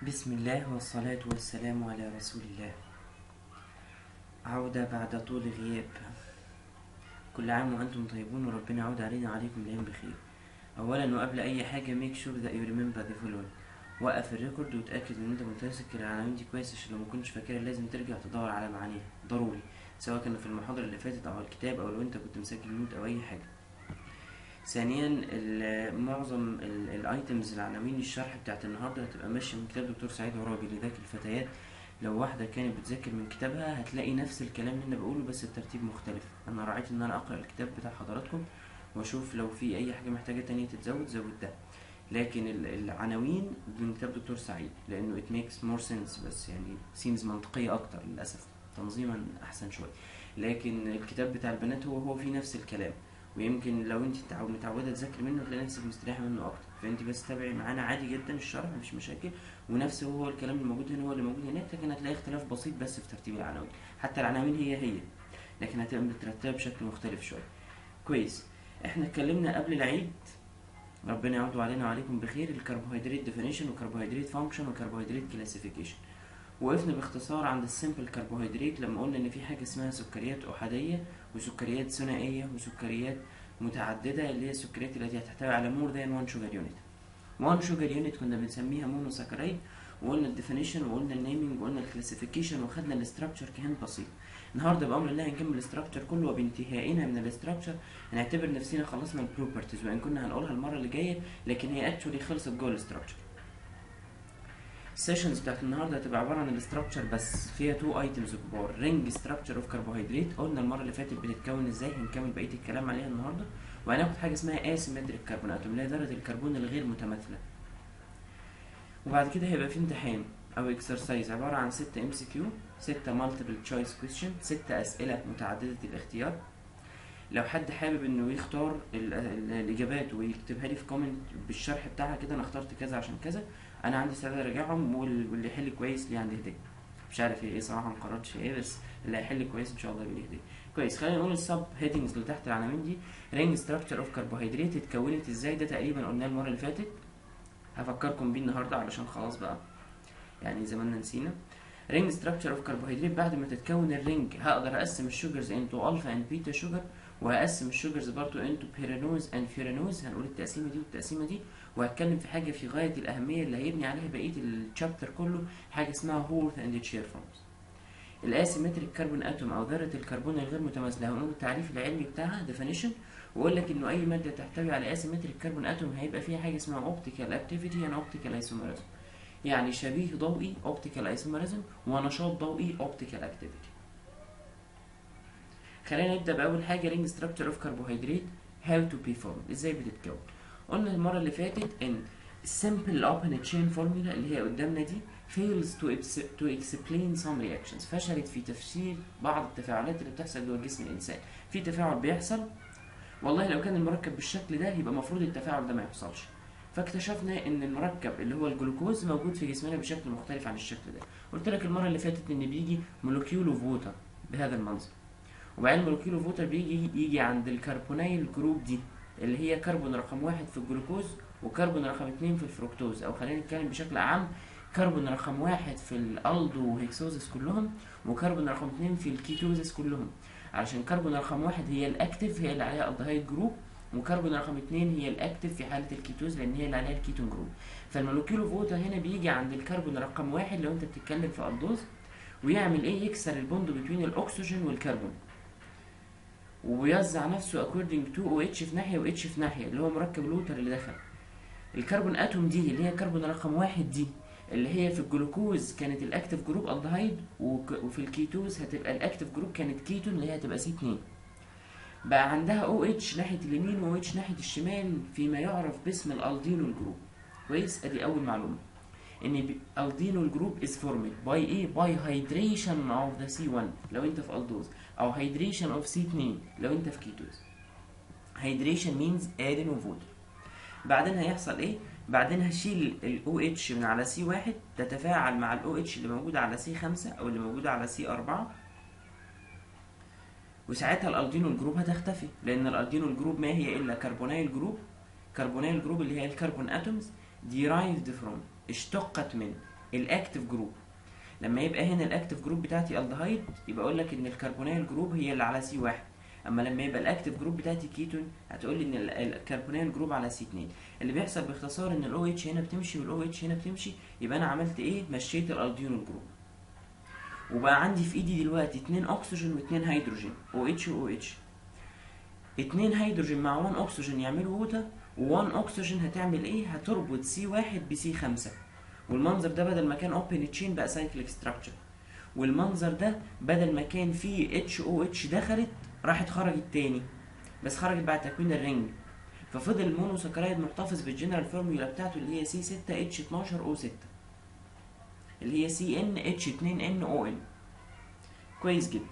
بسم الله والصلاة والسلام على رسول الله عودة بعد طول غياب كل عام وأنتم طيبون وربنا يعود علينا وعليكم الأيام بخير أولا وقبل أي حاجة make sure that you remember the following وقف الريكورد وتأكد إن أنت متذكر العناوين دي كويس عشان لو مكنتش فاكرها لازم ترجع تدور على معانيها ضروري سواء كان في المحاضرة اللي فاتت أو الكتاب أو لو أنت كنت مسجل نوت أو أي حاجة ثانيا ال- معظم الايتمز العناوين الشرح بتاعت النهارده هتبقى ماشيه من كتاب دكتور سعيد عرابي لذاك الفتيات لو واحده كانت بتذاكر من كتابها هتلاقي نفس الكلام اللي انا بقوله بس الترتيب مختلف انا راعيت ان انا اقرا الكتاب بتاع حضراتكم واشوف لو في اي حاجه محتاجه تانية تتزود زود ده لكن ال- العناوين من كتاب دكتور سعيد لانه it makes more sense بس يعني seems منطقيه اكتر للاسف تنظيما احسن شويه لكن الكتاب بتاع البنات هو هو فيه نفس الكلام ويمكن لو انت تعو- متعوده تذاكري منه تلاقي نفسك مستريحه منه اكتر فانت بس تابعي معانا عادي جدا الشرح مفيش مشاكل ونفس هو الكلام اللي موجود هنا هو اللي موجود هناك لكن هتلاقي اختلاف بسيط بس في ترتيب العناوين حتى العناوين هي هي لكن هتبقى مترتبه بشكل مختلف شويه كويس احنا اتكلمنا قبل العيد ربنا يعود علينا وعليكم بخير الكربوهيدرات ديفينيشن وكربوهيدرات فانكشن وكربوهيدرات كلاسيفيكيشن وقفنا باختصار عند السمبل كربوهيدرات لما قلنا ان في حاجه اسمها سكريات احاديه وسكريات ثنائيه وسكريات متعدده اللي هي السكريات التي تحتوي على مور ذان 1 شوجر يونت 1 شوجر يونت كنا بنسميها مونوساكرايد وقلنا الديفينيشن وقلنا النيمينج وقلنا الكلاسيفيكيشن وخدنا الاستراكشر كهان بسيط النهارده بامر الله هنكمل الاستراكشر كله وبانتهائنا من الاستراكشر هنعتبر نفسنا خلصنا البروبرتيز وان كنا هنقولها المره اللي جايه لكن هي اكشولي خلصت جوه الاستراكشر السيشنز بتاعت النهارده هتبقى عباره عن الاستراكشر بس فيها تو ايتمز كبار رينج ستراكشر اوف كربوهيدرات قلنا المره اللي فاتت بتتكون ازاي هنكمل بقيه الكلام عليها النهارده وهناخد حاجه اسمها اسيمتريك كربون اتوم اللي هي ذره الكربون الغير متماثله وبعد كده هيبقى في امتحان او اكسرسايز عباره عن 6 ام سي كيو 6 مالتيبل تشويس كويستشن 6 اسئله متعدده الاختيار لو حد حابب انه يختار ال- ال- الاجابات ويكتبها لي في كومنت بالشرح بتاعها كده انا اخترت كذا عشان كذا انا عندي استعداد اراجعهم وال- واللي يحل كويس ليه عندي هديه مش عارف هي ايه صراحه ما قررتش ايه بس اللي هيحل كويس ان شاء الله يبقى ليه هديه كويس خلينا نقول السب هيدنجز اللي تحت العناوين دي رينج ستراكشر اوف كربوهيدرات اتكونت ازاي ده تقريبا قلناه المره اللي فاتت هفكركم بيه النهارده علشان خلاص بقى يعني زماننا نسينا رينج ستراكشر اوف كربوهيدرات بعد ما تتكون الرينج هقدر اقسم الشوجرز انتو الفا اند بيتا شوجر وهقسم الشوجرز برضو انتو بيرانوز اند فيرانوز هنقول التقسيمه دي والتقسيمه دي وهتكلم في حاجه في غايه الاهميه اللي هيبني عليها بقيه الشابتر كله حاجه اسمها هورث اند تشير فورمز الاسيمتريك كربون اتوم او ذره الكربون الغير متماثله هنقول التعريف العلمي بتاعها ديفينيشن واقول لك انه اي ماده تحتوي على اسيمتريك كربون اتوم هيبقى فيها حاجه اسمها اوبتيكال اكتيفيتي and اوبتيكال ايسوميريزم يعني شبيه ضوئي اوبتيكال ايسوميريزم ونشاط ضوئي اوبتيكال اكتيفيتي خلينا نبدا باول حاجه رينج ستراكشر اوف كربوهيدرات هاو تو بي فورم ازاي بتتكون قلنا المره اللي فاتت ان السمبل اوبن تشين فورمولا اللي هي قدامنا دي fails to, ex- to explain some reactions فشلت في تفسير بعض التفاعلات اللي بتحصل جوه جسم الانسان في تفاعل بيحصل والله لو كان المركب بالشكل ده يبقى المفروض التفاعل ده ما يحصلش فاكتشفنا ان المركب اللي هو الجلوكوز موجود في جسمنا بشكل مختلف عن الشكل ده قلت لك المره اللي فاتت ان بيجي مولكيول اوف ووتر بهذا المنظر وبعدين مولكيول اوف ووتر بيجي يجي عند الكربونايل جروب دي اللي هي كربون رقم واحد في الجلوكوز وكربون رقم اتنين في الفركتوز او خلينا نتكلم بشكل اعم كربون رقم واحد في الالدو هيكسوزس كلهم وكربون رقم اتنين في الكيتوزس كلهم علشان كربون رقم واحد هي الاكتف هي اللي عليها الدهايد جروب وكربون رقم اتنين هي الاكتف في حاله الكيتوز لان هي اللي عليها الكيتون جروب فالمولكيول اوف ووتر هنا بيجي عند الكربون رقم واحد لو انت بتتكلم في الدوز ويعمل ايه يكسر البوند بين الاكسجين والكربون ويوزع نفسه according to OH في ناحيه و H في ناحيه اللي هو مركب الوتر اللي دخل الكربون اتوم دي اللي هي كربون رقم واحد دي اللي هي في الجلوكوز كانت الاكتف جروب الدهايد وك- وفي الكيتوز هتبقى الاكتف جروب كانت كيتون اللي هي هتبقى سي 2 بقى عندها او اتش ناحيه اليمين و اتش ناحيه الشمال فيما يعرف باسم الالدينول جروب كويس ادي اول معلومه ان الدينول جروب از فورمد باي ايه باي هيدريشن اوف ذا سي 1 لو انت في الدوز او هيدريشن اوف سي 2 لو انت في كيتوز هيدريشن مينز ادين اوف ووتر بعدين هيحصل ايه بعدين هشيل الاو اتش من على سي واحد تتفاعل مع الاو اتش اللي موجوده على سي 5 او اللي موجوده على سي 4 وساعتها الالدينول جروب هتختفي لان الالدينول جروب ما هي الا كربونايل جروب كربونايل جروب اللي هي الكربون اتومز derived from اشتقت من الاكتف جروب لما يبقى هنا الاكتف جروب بتاعتي الدهايد يبقى اقول لك ان الكربونيل جروب هي اللي على سي واحد اما لما يبقى الاكتف جروب بتاعتي كيتون هتقول لي ان ال- الكربونيل جروب على سي 2 اللي بيحصل باختصار ان الاو اتش هنا بتمشي والاو اتش هنا بتمشي يبقى انا عملت ايه مشيت الالديول جروب وبقى عندي في ايدي دلوقتي اتنين اكسجين واتنين هيدروجين او اتش و اتش اتنين هيدروجين مع 1 اكسجين يعملوا ووتر و1 اكسجين هتعمل ايه هتربط سي واحد بسي خمسة والمنظر ده بدل ما كان اوبن تشين بقى سايكليك ستراكشر والمنظر ده بدل ما كان فيه اتش او اتش دخلت راحت خرجت تاني بس خرجت بعد تكوين الرينج ففضل المونوسكرايد محتفظ بالجنرال فورمولا بتاعته اللي هي سي 6 اتش 12 او 6 اللي هي سي ان اتش 2 ان او ان كويس جدا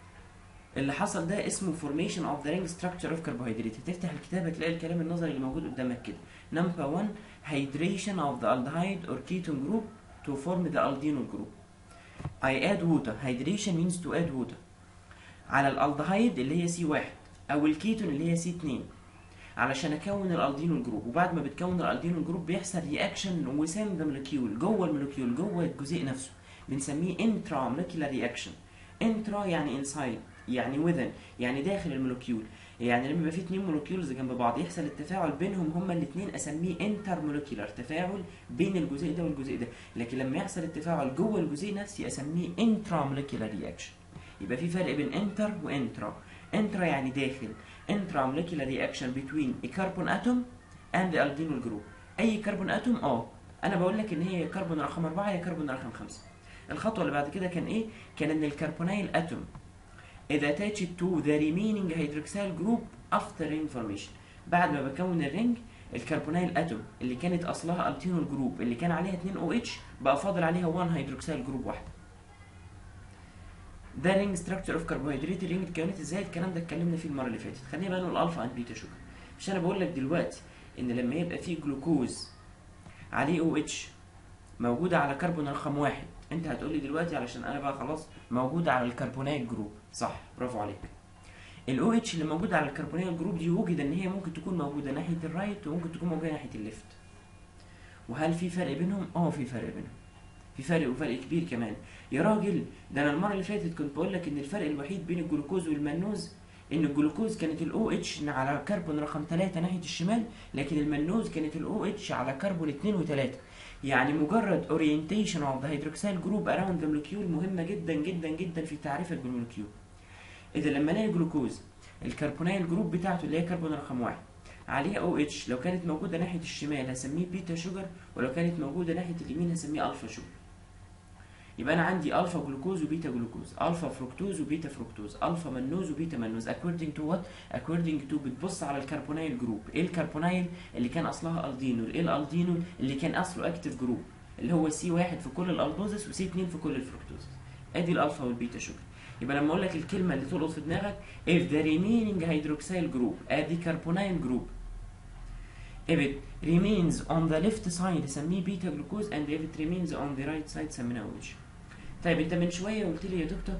اللي حصل ده اسمه formation of the ring structure of carbohydrate هتفتح الكتاب هتلاقي الكلام النظري اللي موجود قدامك كده number 1 hydration of the aldehyde or ketone group to form the aldenyl group I add water hydration means to add water على الالدهايد اللي هي سي واحد او الكيتون اللي هي سي 2 علشان اكون الالدينول جروب وبعد ما بتكون الالدينول جروب بيحصل رياكشن وسام ذا مولكيول جوه المولكيول جوه الجزيء نفسه بنسميه انترا مولكيولار رياكشن انترا يعني انسايد يعني وذن يعني داخل المولكيول يعني لما يبقى في اتنين مولكيولز جنب بعض يحصل التفاعل بينهم هما الاتنين اسميه انتر مولكيولار تفاعل بين الجزيء ده والجزيء ده لكن لما يحصل التفاعل جوه الجزيء نفسه اسميه انترا مولكيولار رياكشن يبقى في فرق بين انتر وانترا انترا يعني داخل انترا مولكيولار رياكشن بين a carbon atom and the aldenyl group اي كربون اتوم اه انا بقول لك ان هي كربون رقم أربعة يا كربون رقم خمسة الخطوه اللي بعد كده كان ايه كان ان الكربونايل اتوم إذا attached to the remaining hydroxyl group after ring formation بعد ما بكون الرينج الكربونايل اتوم اللي كانت اصلها التينول جروب اللي كان عليها 2 او اتش بقى فاضل عليها 1 هيدروكسيل جروب واحده ده رينج ستراكشر اوف كربوهيدرات الرينج اتكونت ازاي الكلام ده اتكلمنا فيه المره اللي فاتت خلينا بقى نقول الفا اند بيتا شوجر مش انا بقول لك دلوقتي ان لما يبقى فيه جلوكوز عليه او اتش موجوده على كربون رقم واحد انت هتقول لي دلوقتي علشان انا بقى خلاص موجوده على الكربونايل جروب صح برافو عليك الاو اتش اللي موجوده على الكربونيل جروب دي وجد ان هي ممكن تكون موجوده ناحيه الرايت وممكن تكون موجوده ناحيه الليفت وهل في فرق بينهم اه في فرق بينهم في فرق وفرق كبير كمان يا راجل ده انا المره اللي فاتت كنت بقول لك ان الفرق الوحيد بين الجلوكوز والمنوز ان الجلوكوز كانت الاو اتش على كربون رقم 3 ناحيه الشمال لكن المنوز كانت الاو اتش على كربون 2 و3 يعني مجرد اورينتيشن اوف ذا هيدروكسيل جروب اراوند ذا مولكيول مهمه جدا جدا جدا في تعريفك بالمولكيول اذا لما الاقي جلوكوز الكربونيل جروب بتاعته اللي هي كربون رقم واحد عليها او اتش لو كانت موجوده ناحيه الشمال هسميه بيتا شوجر ولو كانت موجوده ناحيه اليمين هسميه الفا شوجر يبقى انا عندي الفا جلوكوز وبيتا جلوكوز الفا فركتوز وبيتا فركتوز الفا منوز وبيتا منوز according to what according to بتبص على الكربونيل جروب ايه الكربونيل اللي كان اصلها الدينول ايه الالدينول اللي كان اصله اكتيف جروب اللي هو سي واحد في كل الالدوزس وسي 2 في كل الفركتوز ادي الالفا والبيتا شوجر يبقى لما اقول لك الكلمه اللي تلقط في دماغك if the remaining hydroxyl group ادي carbonyl group if it remains on the left side سميه بيتا جلوكوز and if it remains on the right side سميناه OH طيب انت من شويه قلت لي يا دكتور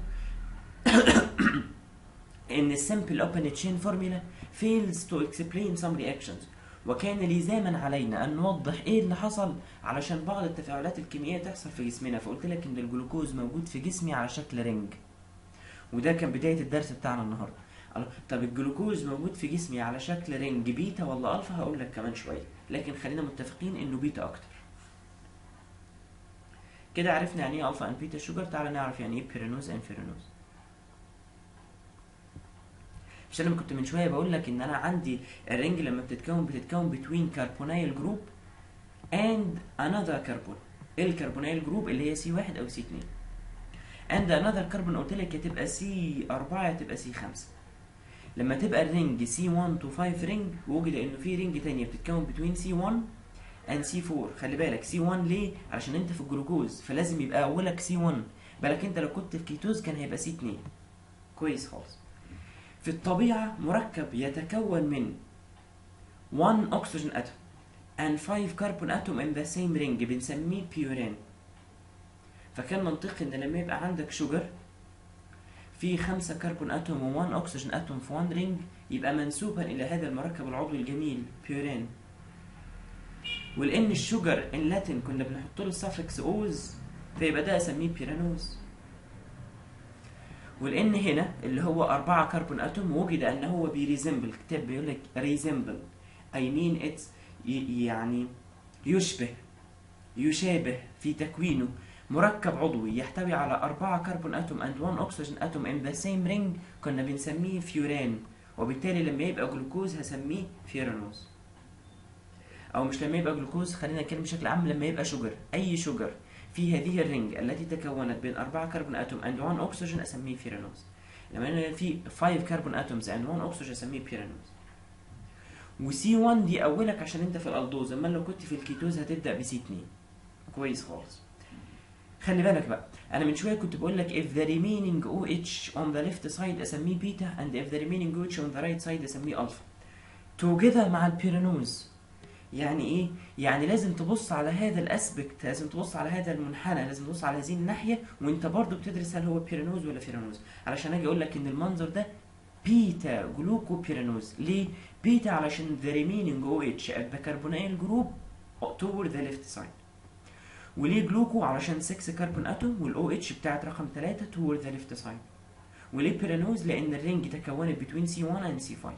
ان السمبل اوبن تشين فورمولا fails to explain some reactions وكان لزاما علينا ان نوضح ايه اللي حصل علشان بعض التفاعلات الكيميائيه تحصل في جسمنا فقلت لك ان الجلوكوز موجود في جسمي على شكل رينج وده كان بدايه الدرس بتاعنا النهارده الله، طب الجلوكوز موجود في جسمي على شكل رينج بيتا ولا الفا هقول لك كمان شويه لكن خلينا متفقين انه بيتا اكتر كده عرفنا يعني ايه الفا ان بيتا شوجر تعالى نعرف يعني ايه بيرينوز ان فيرينوز مش انا كنت من شويه بقول لك ان انا عندي الرينج لما بتتكون بتتكون بتوين كربونايل جروب اند انذر كربون ايه الكربونايل جروب اللي هي سي واحد او سي 2 اند انذر كربون قلت لك يا تبقى سي 4 يا تبقى سي 5 لما تبقى الرينج سي 1 تو 5 رينج وجد انه في رينج تانية بتتكون بتوين سي 1 اند سي 4 خلي بالك سي 1 ليه علشان انت في الجلوكوز فلازم يبقى اولك سي 1 بالك انت لو كنت في كيتوز كان هيبقى سي 2 كويس خالص في الطبيعة مركب يتكون من 1 oxygen atom and 5 carbon atom in the same ring بنسميه بيورين فكان منطقي ان لما يبقى عندك شوجر في خمسة كربون اتوم و1 اكسجين اتوم في 1 رينج يبقى منسوبا الى هذا المركب العضوي الجميل بيورين ولان الشجر ان لاتن كنا بنحط له السفكس اوز فيبقى ده اسميه بيرانوز ولان هنا اللي هو أربعة كربون اتوم وجد ان هو بيريزمبل كتاب بيقول لك ريزمبل اي مين اتس يعني يشبه يشابه في تكوينه مركب عضوي يحتوي على أربعة كربون أتوم and one oxygen atom in the same ring كنا بنسميه فيوران وبالتالي لما يبقى جلوكوز هسميه فيرانوز أو مش لما يبقى جلوكوز خلينا نتكلم بشكل عام لما يبقى شجر أي شجر في هذه الرينج التي تكونت بين أربعة كربون أتوم and one oxygen أسميه فيرانوز لما يبقى في 5 كربون اتومز and one oxygen أسميه بيرانوز وسي 1 دي اولك عشان انت في الالدوز اما لو كنت في الكيتوز هتبدا بسي 2 كويس خالص خلي بالك بقى انا من شويه كنت بقول لك if the remaining OH on the left side اسميه بيتا and if the remaining OH on the right side اسميه الفا together مع البيرانوز يعني ايه يعني لازم تبص على هذا الاسبكت لازم تبص على هذا المنحنى لازم تبص على هذه الناحيه وانت برضو بتدرس هل هو بيرانوز ولا فيرانوز علشان اجي اقول لك ان المنظر ده بيتا جلوكو بيرانوز ليه بيتا علشان the remaining OH at the carbonyl group toward the left side وليه جلوكو علشان 6 كربون اتوم والاو اتش بتاعت رقم 3 toward the left side وليه بيرانوز لان الرينج تكونت between C1 and C5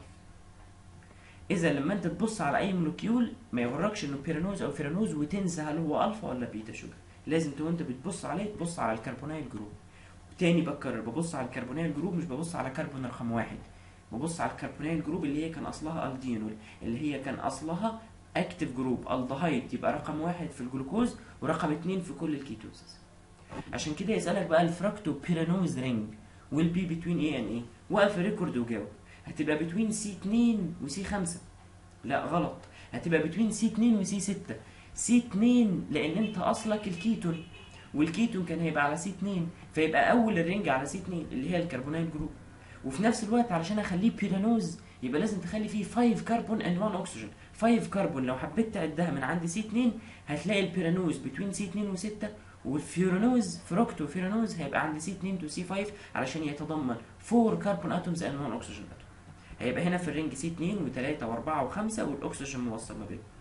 اذا لما انت تبص على اي مولكيول ما يغركش انه بيرانوز او فيرانوز وتنسى هل هو الفا ولا بيتا شوجر لازم تو انت بتبص عليه تبص على الكربونايل جروب تاني بكرر ببص على الكربونايل جروب مش ببص على كربون رقم واحد ببص على الكربونايل جروب اللي هي كان اصلها الدينول اللي هي كان اصلها اكتف جروب الدهايد يبقى رقم واحد في الجلوكوز ورقم اتنين في كل الكيتوزز عشان كده يسألك بقى الفراكتو بيرانوز رينج will be between ايه and ايه وقف ريكورد وجاوب هتبقى between سي 2 وسي 5 لا غلط هتبقى between سي 2 وسي 6 سي 2 لان انت اصلك الكيتون والكيتون كان هيبقى على سي 2 فيبقى اول الرينج على سي 2 اللي هي الكربونايل جروب وفي نفس الوقت علشان اخليه بيرانوز يبقى لازم تخلي فيه 5 كربون اند 1 اكسجين 5 كربون لو حبيت تعدها من عند سي 2 هتلاقي البيرانوز بين سي 2 و6 والفيرانوز فروكتو فيرانوز هيبقى عند سي 2 تو سي 5 علشان يتضمن 4 كربون اتومز اند 1 اكسجين اتوم هيبقى هنا في الرينج سي 2 و3 و4 و5 والاكسجين موصل ما بينهم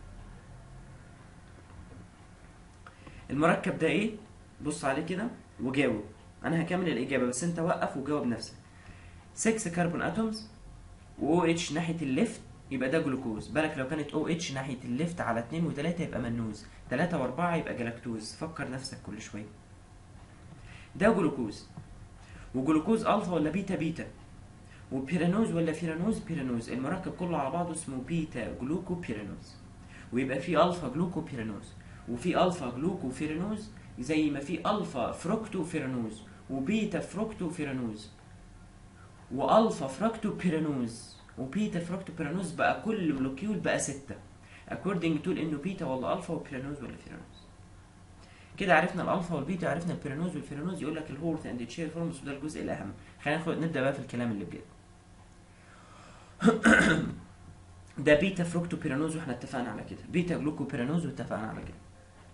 المركب ده ايه بص عليه كده وجاوب انا هكمل الاجابه بس انت وقف وجاوب نفسك 6 كربون اتومز و اتش ناحيه الليفت يبقى ده جلوكوز بالك لو كانت او اتش ناحيه الليفت على 2 و3 يبقى منوز 3 و4 يبقى جلاكتوز فكر نفسك كل شويه ده جلوكوز وجلوكوز الفا ولا بيتا بيتا وبيرانوز ولا فيرانوز بيرانوز المركب كله على بعضه اسمه بيتا جلوكو بيرانوز ويبقى في الفا جلوكو بيرانوز وفي الفا جلوكو فيرانوز زي ما في الفا فروكتو فيرانوز وبيتا فروكتو فيرانوز والفا فروكتو بيرانوز وبيتا فروكتو بيرانوز بقى كل مولكيول بقى ستة according to انه بيتا ولا الفا وبيرانوز ولا فيرانوز كده عرفنا الالفا والبيتا عرفنا البيرانوز والفيرانوز يقول لك الهورث اند تشير فورمز وده الجزء الاهم خلينا ناخد نبدا بقى في الكلام اللي بجد ده بيتا فروكتو بيرانوز واحنا اتفقنا على كده بيتا جلوكو بيرانوز واتفقنا على كده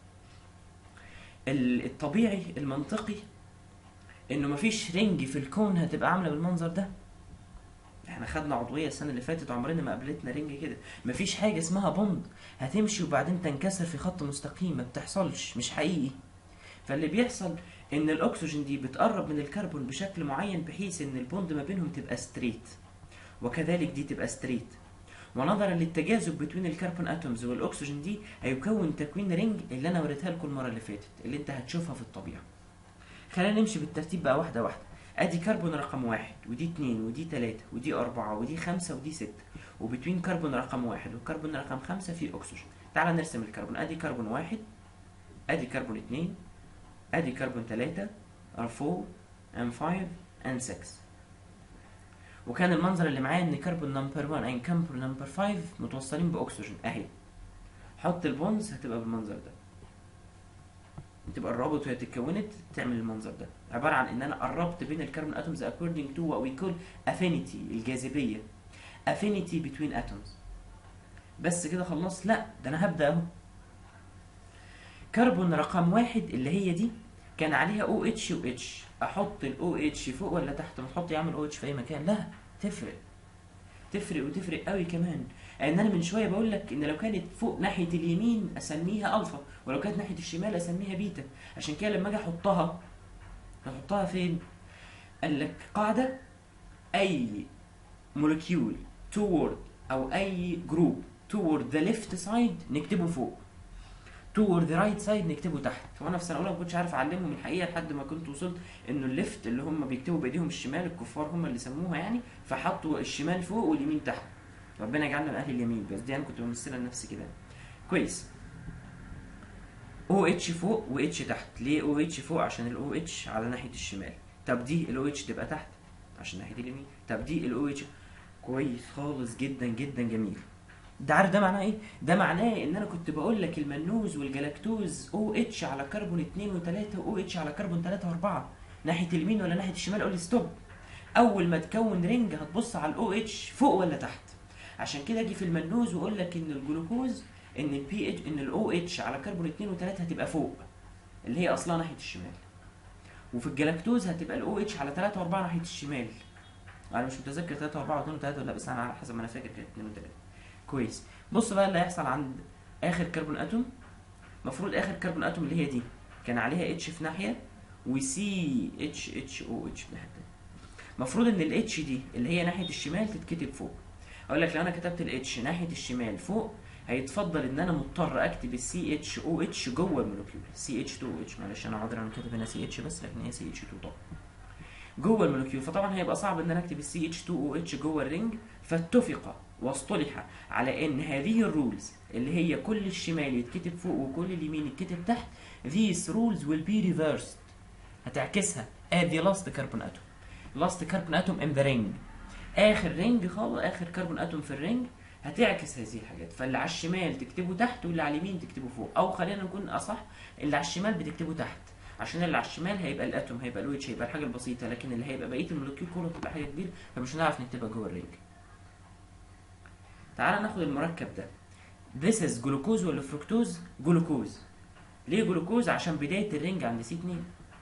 الطبيعي المنطقي انه مفيش رنج في الكون هتبقى عامله بالمنظر ده احنا خدنا عضويه السنه اللي فاتت عمرنا ما قابلتنا رنج كده مفيش حاجه اسمها بوند هتمشي وبعدين تنكسر في خط مستقيم ما بتحصلش مش حقيقي فاللي بيحصل ان الاكسجين دي بتقرب من الكربون بشكل معين بحيث ان البوند ما بينهم تبقى ستريت وكذلك دي تبقى ستريت ونظرا للتجاذب بين الكربون اتومز والاكسجين دي هيكون تكوين رينج اللي انا وريتها لكم المره اللي فاتت اللي انت هتشوفها في الطبيعه خلينا نمشي بالترتيب بقى واحده واحده ادي كربون رقم واحد ودي اتنين ودي تلاتة ودي اربعة ودي خمسة ودي ستة وبتوين كربون رقم واحد وكربون رقم خمسة في اكسجين تعال نرسم الكربون ادي كربون واحد ادي كربون اتنين ادي كربون تلاتة R4 M5 N6 وكان المنظر اللي معايا ان كربون نمبر 1 ان كربون نمبر 5 متوصلين باكسجين اهي حط البونز هتبقى بالمنظر ده تبقى الرابط وهي اتكونت تعمل المنظر ده عباره عن ان انا قربت بين الكربون اتومز according to what we call affinity الجاذبيه affinity between atoms بس كده خلصت لا ده انا هبدا اهو كربون رقم واحد اللي هي دي كان عليها او اتش و اتش احط الاو اتش فوق ولا تحت ما تحط يعمل او اتش في اي مكان لا تفرق تفرق وتفرق قوي كمان ان انا من شويه بقول لك ان لو كانت فوق ناحيه اليمين اسميها الفا ولو كانت ناحيه الشمال اسميها بيتا عشان كده لما اجي احطها احطها فين قال لك قاعده اي مولكيول toward او اي جروب toward the left side نكتبه فوق toward the right side نكتبه تحت وانا في سنه اولى ما كنتش عارف اعلمهم الحقيقه لحد ما كنت وصلت انه الليفت اللي هم بيكتبوا بايديهم الشمال الكفار هم اللي سموها يعني فحطوا الشمال فوق واليمين تحت ربنا يجعلنا من اهل اليمين بس دي انا كنت بمثلها لنفسي كده كويس او اتش فوق و اتش تحت ليه او اتش فوق عشان الاو اتش على ناحيه الشمال طب دي الاو اتش تبقى تحت عشان ناحيه اليمين طب دي الاو اتش كويس خالص جدا جدا جميل ده عارف ده معناه ايه؟ ده معناه ان انا كنت بقول لك المنوز والجلاكتوز او اتش على كربون 2 و3 واو اتش على كربون 3 و4 ناحيه اليمين ولا ناحيه الشمال قول لي ستوب اول ما تكون رينج هتبص على الاو اتش فوق ولا تحت عشان كده اجي في المنوز واقول لك ان الجلوكوز ان البي اتش ان الاو اتش على كربون 2 و3 هتبقى فوق اللي هي اصلها ناحيه الشمال وفي الجلاكتوز هتبقى الاو اتش على 3 و4 ناحيه الشمال انا مش متذكر 3 و4 و2 و3 ولا لا بس انا على حسب ما انا فاكر كانت 2 و3 كويس بص بقى اللي هيحصل عند اخر كربون اتوم المفروض اخر كربون اتوم اللي هي دي كان عليها اتش في ناحيه وسي اتش اتش او اتش في ناحيه تانية. المفروض ان الاتش دي اللي هي ناحيه الشمال تتكتب فوق اقول لك لو انا كتبت الاتش ناحيه الشمال فوق هيتفضل ان انا مضطر اكتب السي اتش او اتش جوه المولكيول سي اتش 2 او اتش معلش انا عذرا انا كاتب هنا سي اتش بس لكن هي سي اتش 2 طبعا جوه المولكيول فطبعا هيبقى صعب ان انا اكتب السي اتش 2 او اتش جوه الرينج فاتفق واصطلح على ان هذه الرولز اللي هي كل الشمال يتكتب فوق وكل اليمين يتكتب تحت these rules will be reversed هتعكسها at the last carbon atom last carbon atom in the ring اخر رينج خالص اخر كربون اتوم في الرينج هتعكس هذه الحاجات فاللي على الشمال تكتبه تحت واللي على اليمين تكتبه فوق او خلينا نكون اصح اللي على الشمال بتكتبه تحت عشان اللي على الشمال هيبقى الاتوم هيبقى الويتش هيبقى الحاجه البسيطه لكن اللي هيبقى بقيه المولكيول كله هتبقى حاجه كبيره فمش هنعرف نكتبها جوه الرينج تعال ناخد المركب ده This is جلوكوز ولا فركتوز؟ جلوكوز ليه جلوكوز؟ عشان بداية الرينج عند سي 2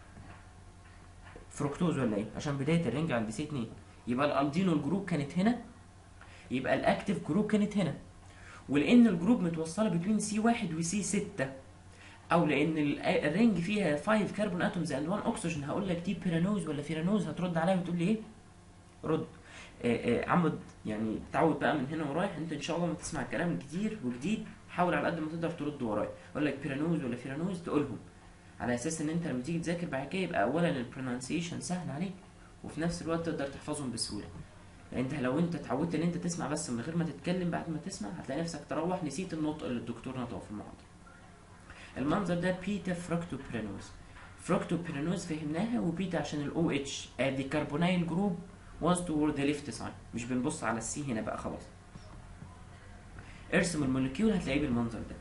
فركتوز ولا ايه؟ عشان بداية الرينج عند سي 2 يبقى الالدينو الجروب كانت هنا يبقى الاكتف جروب كانت هنا ولان الجروب متوصله بين سي 1 وسي 6 او لان ال- الرينج فيها 5 كربون اتومز اند 1 اكسجين هقول لك دي بيرانوز ولا فيرانوز هترد عليا وتقول لي ايه؟ رد آه، آه، عمد يعني تعود بقى من هنا ورايح انت ان شاء الله ما تسمع كلام كتير وجديد حاول على قد ما تقدر ترد ورايا اقول لك بيرانوز ولا فيرانوز تقولهم على اساس ان انت لما تيجي تذاكر بعد كده يبقى اولا البرونانسيشن سهل عليك وفي نفس الوقت تقدر تحفظهم بسهوله انت لو انت اتعودت ان انت تسمع بس من غير ما تتكلم بعد ما تسمع هتلاقي نفسك تروح نسيت النطق اللي الدكتور نطقه في المحاضره المنظر ده بيتا فروكتوبيرانوز فروكتوبيرانوز فهمناها وبيتا عشان الاو اتش ادي كربونايل جروب was toward the left side مش بنبص على السي هنا بقى خلاص ارسم المولكيول هتلاقيه بالمنظر ده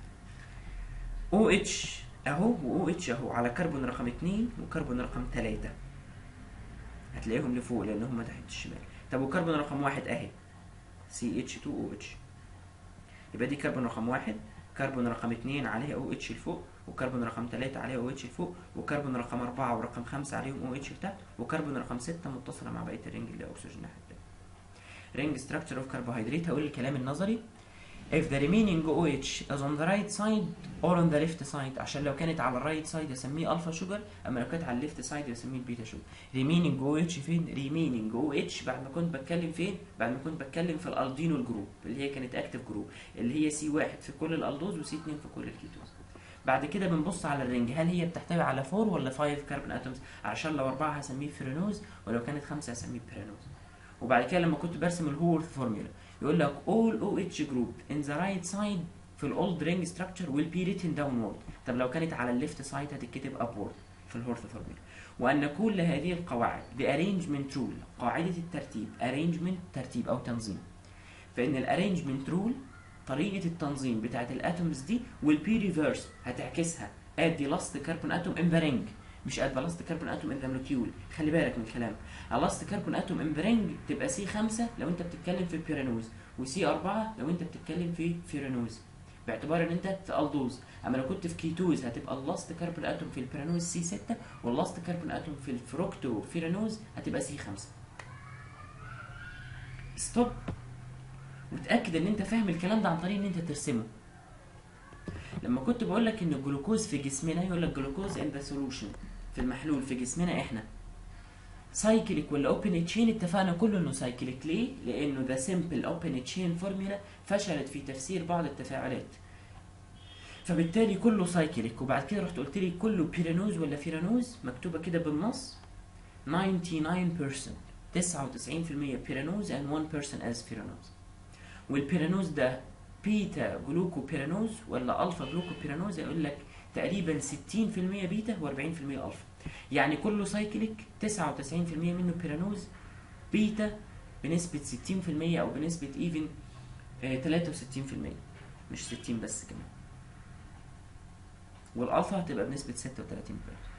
او اتش اهو واو اتش اهو على كربون رقم 2 وكربون رقم 3 هتلاقيهم لفوق لان هم تحت الشمال طب وكربون رقم واحد اهي سي اتش 2 او اتش يبقى دي كربون رقم واحد كربون رقم 2 عليها او اتش لفوق وكربون رقم 3 عليها او اتش لفوق وكربون رقم 4 ورقم 5 عليهم او اتش لتحت وكربون رقم 6 متصله مع بقيه الرينج اللي هي اكسجين الناحيه التانية رينج ستراكشر اوف كربوهيدرات هقول الكلام النظري if the remaining OH is on the right side or on the left side عشان لو كانت على الرايت سايد اسميه الفا شوجر اما لو كانت على الليفت سايد اسميه البيتا شوجر remaining OH فين remaining OH بعد ما كنت بتكلم فين بعد ما كنت بتكلم في الالدينو الجروب اللي هي كانت اكتف جروب اللي هي سي واحد في كل الالدوز وسي 2 في كل الكيتوز بعد كده بنبص على الرينج هل هي بتحتوي على 4 ولا 5 كربون اتومز عشان لو 4 هسميه فرينوز ولو كانت 5 هسميه بيرانوز وبعد كده لما كنت برسم الهورث فورمولا يقول لك all OH group in the right side في الاولد رينج structure will be written downward طب لو كانت على الليفت سايد هتتكتب upward في الهورث فورمولا وان كل هذه القواعد بارينجمنت رول قاعده الترتيب arrangement ترتيب او تنظيم فان الارينجمنت رول طريقه التنظيم بتاعت الاتومز دي will be reversed هتعكسها at the last carbon atom in the ring مش at the last carbon atom in the molecule خلي بالك من الكلام last carbon atom in the ring تبقى سي 5 لو انت بتتكلم في بيرانوز وسي 4 لو انت بتتكلم في فيرانوز باعتبار ان انت في الدوز اما لو كنت في كيتوز هتبقى اللاست كربون اتوم في البيرانوز سي 6 واللاست كربون اتوم في الفروكتو فيرانوز هتبقى سي 5 ستوب وتاكد ان انت فاهم الكلام ده عن طريق ان انت ترسمه لما كنت بقول لك ان الجلوكوز في جسمنا يقول لك جلوكوز ان ذا سولوشن في المحلول في جسمنا احنا سايكليك ولا اوبن تشين اتفقنا كله انه سايكليك ليه؟ لانه ذا سمبل اوبن تشين فورمولا فشلت في تفسير بعض التفاعلات فبالتالي كله سايكليك وبعد كده رحت قلت لي كله بيرانوز ولا فيرانوز مكتوبه كده بالنص 99% 99% بيرانوز and 1% as فيرانوز والبيرانوز ده بيتا جلوكو بيرانوز ولا الفا جلوكو بيرانوز يقول لك تقريبا 60% بيتا و40% الفا يعني كله سايكليك 99% منه بيرانوز بيتا بنسبة 60% أو بنسبة ايفن 63% مش 60 بس كمان والألفا هتبقى بنسبة 36%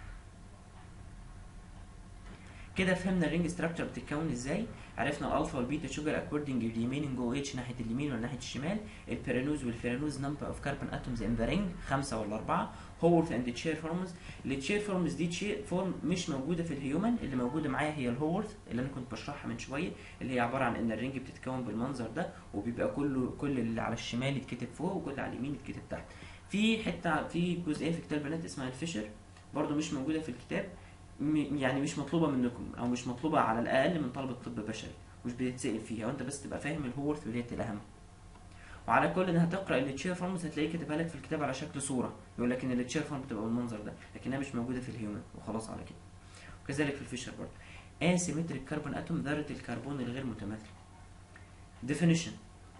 كده فهمنا الرينج ستراكشر بتتكون ازاي عرفنا الالفا والبيتا شوجر اكوردنج اليميننج او اتش ناحيه اليمين ولا ناحيه الشمال البيرانوز والفيرانوز نمبر اوف كاربون اتومز ان ذا رينج خمسه ولا اربعه هورث اند تشير فورمز التشير فورمز دي تشير فورم مش موجوده في الهيومن اللي موجوده معايا هي الهورث اللي انا كنت بشرحها من شويه اللي هي عباره عن ان الرينج بتتكون بالمنظر ده وبيبقى كله كل اللي على الشمال يتكتب فوق وكل اللي على اليمين يتكتب تحت في حته في جزئيه في كتاب البنات اسمها الفيشر برضو مش موجوده في الكتاب م- يعني مش مطلوبه منكم او مش مطلوبه على الاقل من طلبه طب بشري مش بتتسال فيها وانت بس تبقى فاهم الهورث وديت الاهم وعلى كل ان هتقرا التشير فورمز هتلاقيه كاتبها لك في الكتاب على شكل صوره يقول لك ان التشير فورم بتبقى بالمنظر ده لكنها مش موجوده في الهيومن وخلاص على كده وكذلك في الفيشر برضه اسيمتريك كربون اتوم ذره الكربون الغير متماثله definition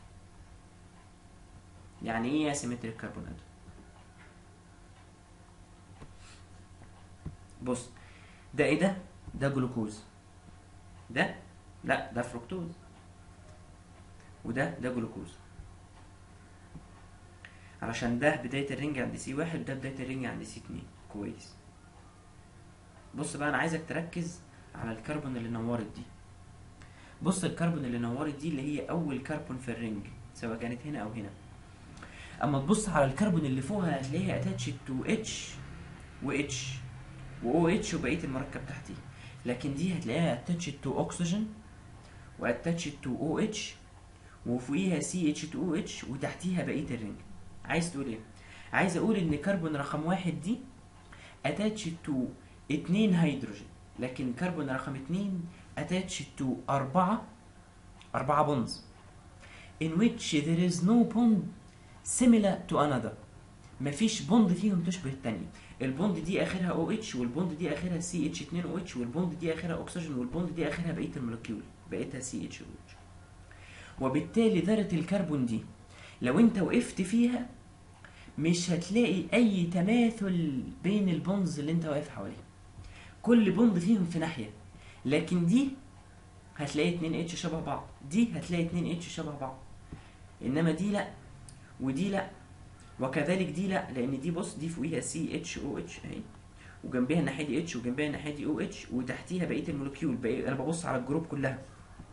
يعني ايه اسيمتريك كربون اتوم بص ده ايه ده ده جلوكوز ده لا ده فركتوز وده ده جلوكوز علشان ده بداية الرنج عند سي واحد ده بداية الرنج عند سي اتنين كويس بص بقى انا عايزك تركز على الكربون اللي نورت دي بص الكربون اللي نورت دي اللي هي اول كربون في الرنج سواء كانت هنا او هنا اما تبص على الكربون اللي فوقها هتلاقيها اتاتش تو اتش و اتش و او اتش وبقيه المركب تحتيه لكن دي هتلاقيها اتاتش تو اكسجين واتاتش تو او اتش وفوقيها سي اتش 2 او اتش وتحتيها بقيه الرنج عايز تقول ايه عايز اقول ان كربون رقم واحد دي اتاتش تو اتنين هيدروجين لكن كربون رقم اتنين اتاتش تو اربعة اربعة بونز in which there is no bond similar to another مفيش بوند فيهم تشبه التانية البوند دي اخرها او اتش والبوند دي اخرها سي اتش 2 او اتش والبوند دي اخرها اكسجين والبوند دي اخرها بقيه المولكيول بقيتها سي اتش او اتش وبالتالي ذرة الكربون دي لو انت وقفت فيها مش هتلاقي اي تماثل بين البونز اللي انت واقف حواليها كل بوند فيهم في ناحية لكن دي هتلاقي 2 اتش شبه بعض دي هتلاقي 2 اتش شبه بعض انما دي لا ودي لا وكذلك دي لا لان دي بص دي فوقيها سي اتش او اتش اهي وجنبها الناحيه دي اتش وجنبها الناحيه دي او اتش وتحتيها بقيه المولكيول بقية انا ببص على الجروب كلها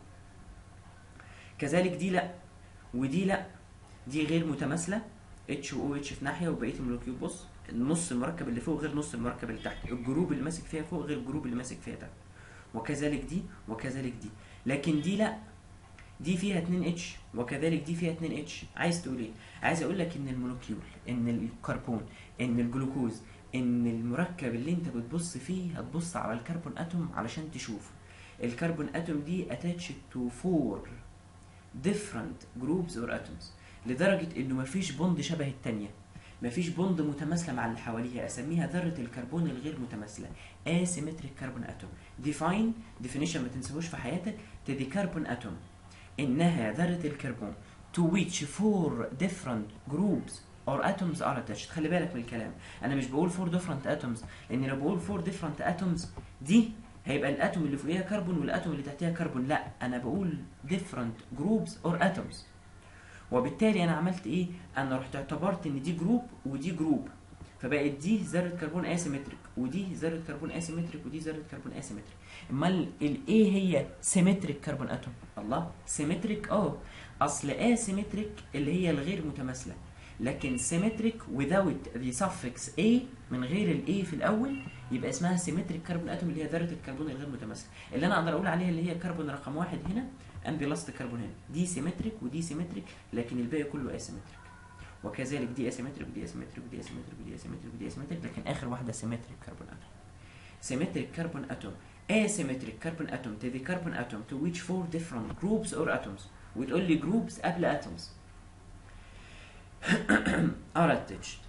كذلك دي لا ودي لا دي غير متماثله اتش و او اتش في ناحيه وبقيه المولكيول بص النص المركب اللي فوق غير نص المركب اللي تحت الجروب اللي ماسك فيها فوق غير الجروب اللي ماسك فيها تحت وكذلك دي وكذلك دي لكن دي لا دي فيها 2 اتش وكذلك دي فيها 2 اتش عايز تقول ايه عايز اقول لك ان المولكيول ان الكربون ان الجلوكوز ان المركب اللي انت بتبص فيه هتبص على الكربون اتوم علشان تشوف الكربون اتوم دي attached to four different groups or atoms لدرجة انه مفيش بوند شبه التانية مفيش بوند متماثلة مع اللي حواليها اسميها ذرة الكربون الغير متماثلة asymmetric carbon atom define definition ما تنساهوش في حياتك to the carbon atom انها ذرة الكربون to which four different groups or atoms are attached خلي بالك من الكلام انا مش بقول four different atoms لان لو بقول four different atoms دي هيبقى الاتوم اللي فوقيها كربون والاتوم اللي تحتها كربون لا انا بقول different groups or atoms وبالتالي انا عملت ايه انا رحت اعتبرت ان دي جروب ودي جروب فبقت دي ذره كربون اسيمتريك ودي ذره كربون اسيمتريك ودي ذره كربون اسيمتريك امال الايه هي سيمتريك كربون اتوم الله سيمتريك اه اصل اسيمتريك اللي هي الغير متماثله لكن سيمتريك without the suffix a من غير الاي في الاول يبقى اسمها سيمتريك كربون اتوم اللي هي ذره الكربون الغير متماثله اللي انا اقدر اقول عليها اللي هي كربون رقم واحد هنا امبيلاست كربون هنا دي سيمتريك ودي سيمتريك لكن الباقي كله اسيمتريك وكذلك دي اسيمتريك ودي اسيمتريك ودي اسيمتريك ودي اسيمتريك ودي اسيمتريك لكن اخر واحده سيمتريك كربون اتوم symmetric carbon atom asymmetric carbon atom to the carbon atom to which four different groups or atoms وتقول لي groups قبل atoms are attached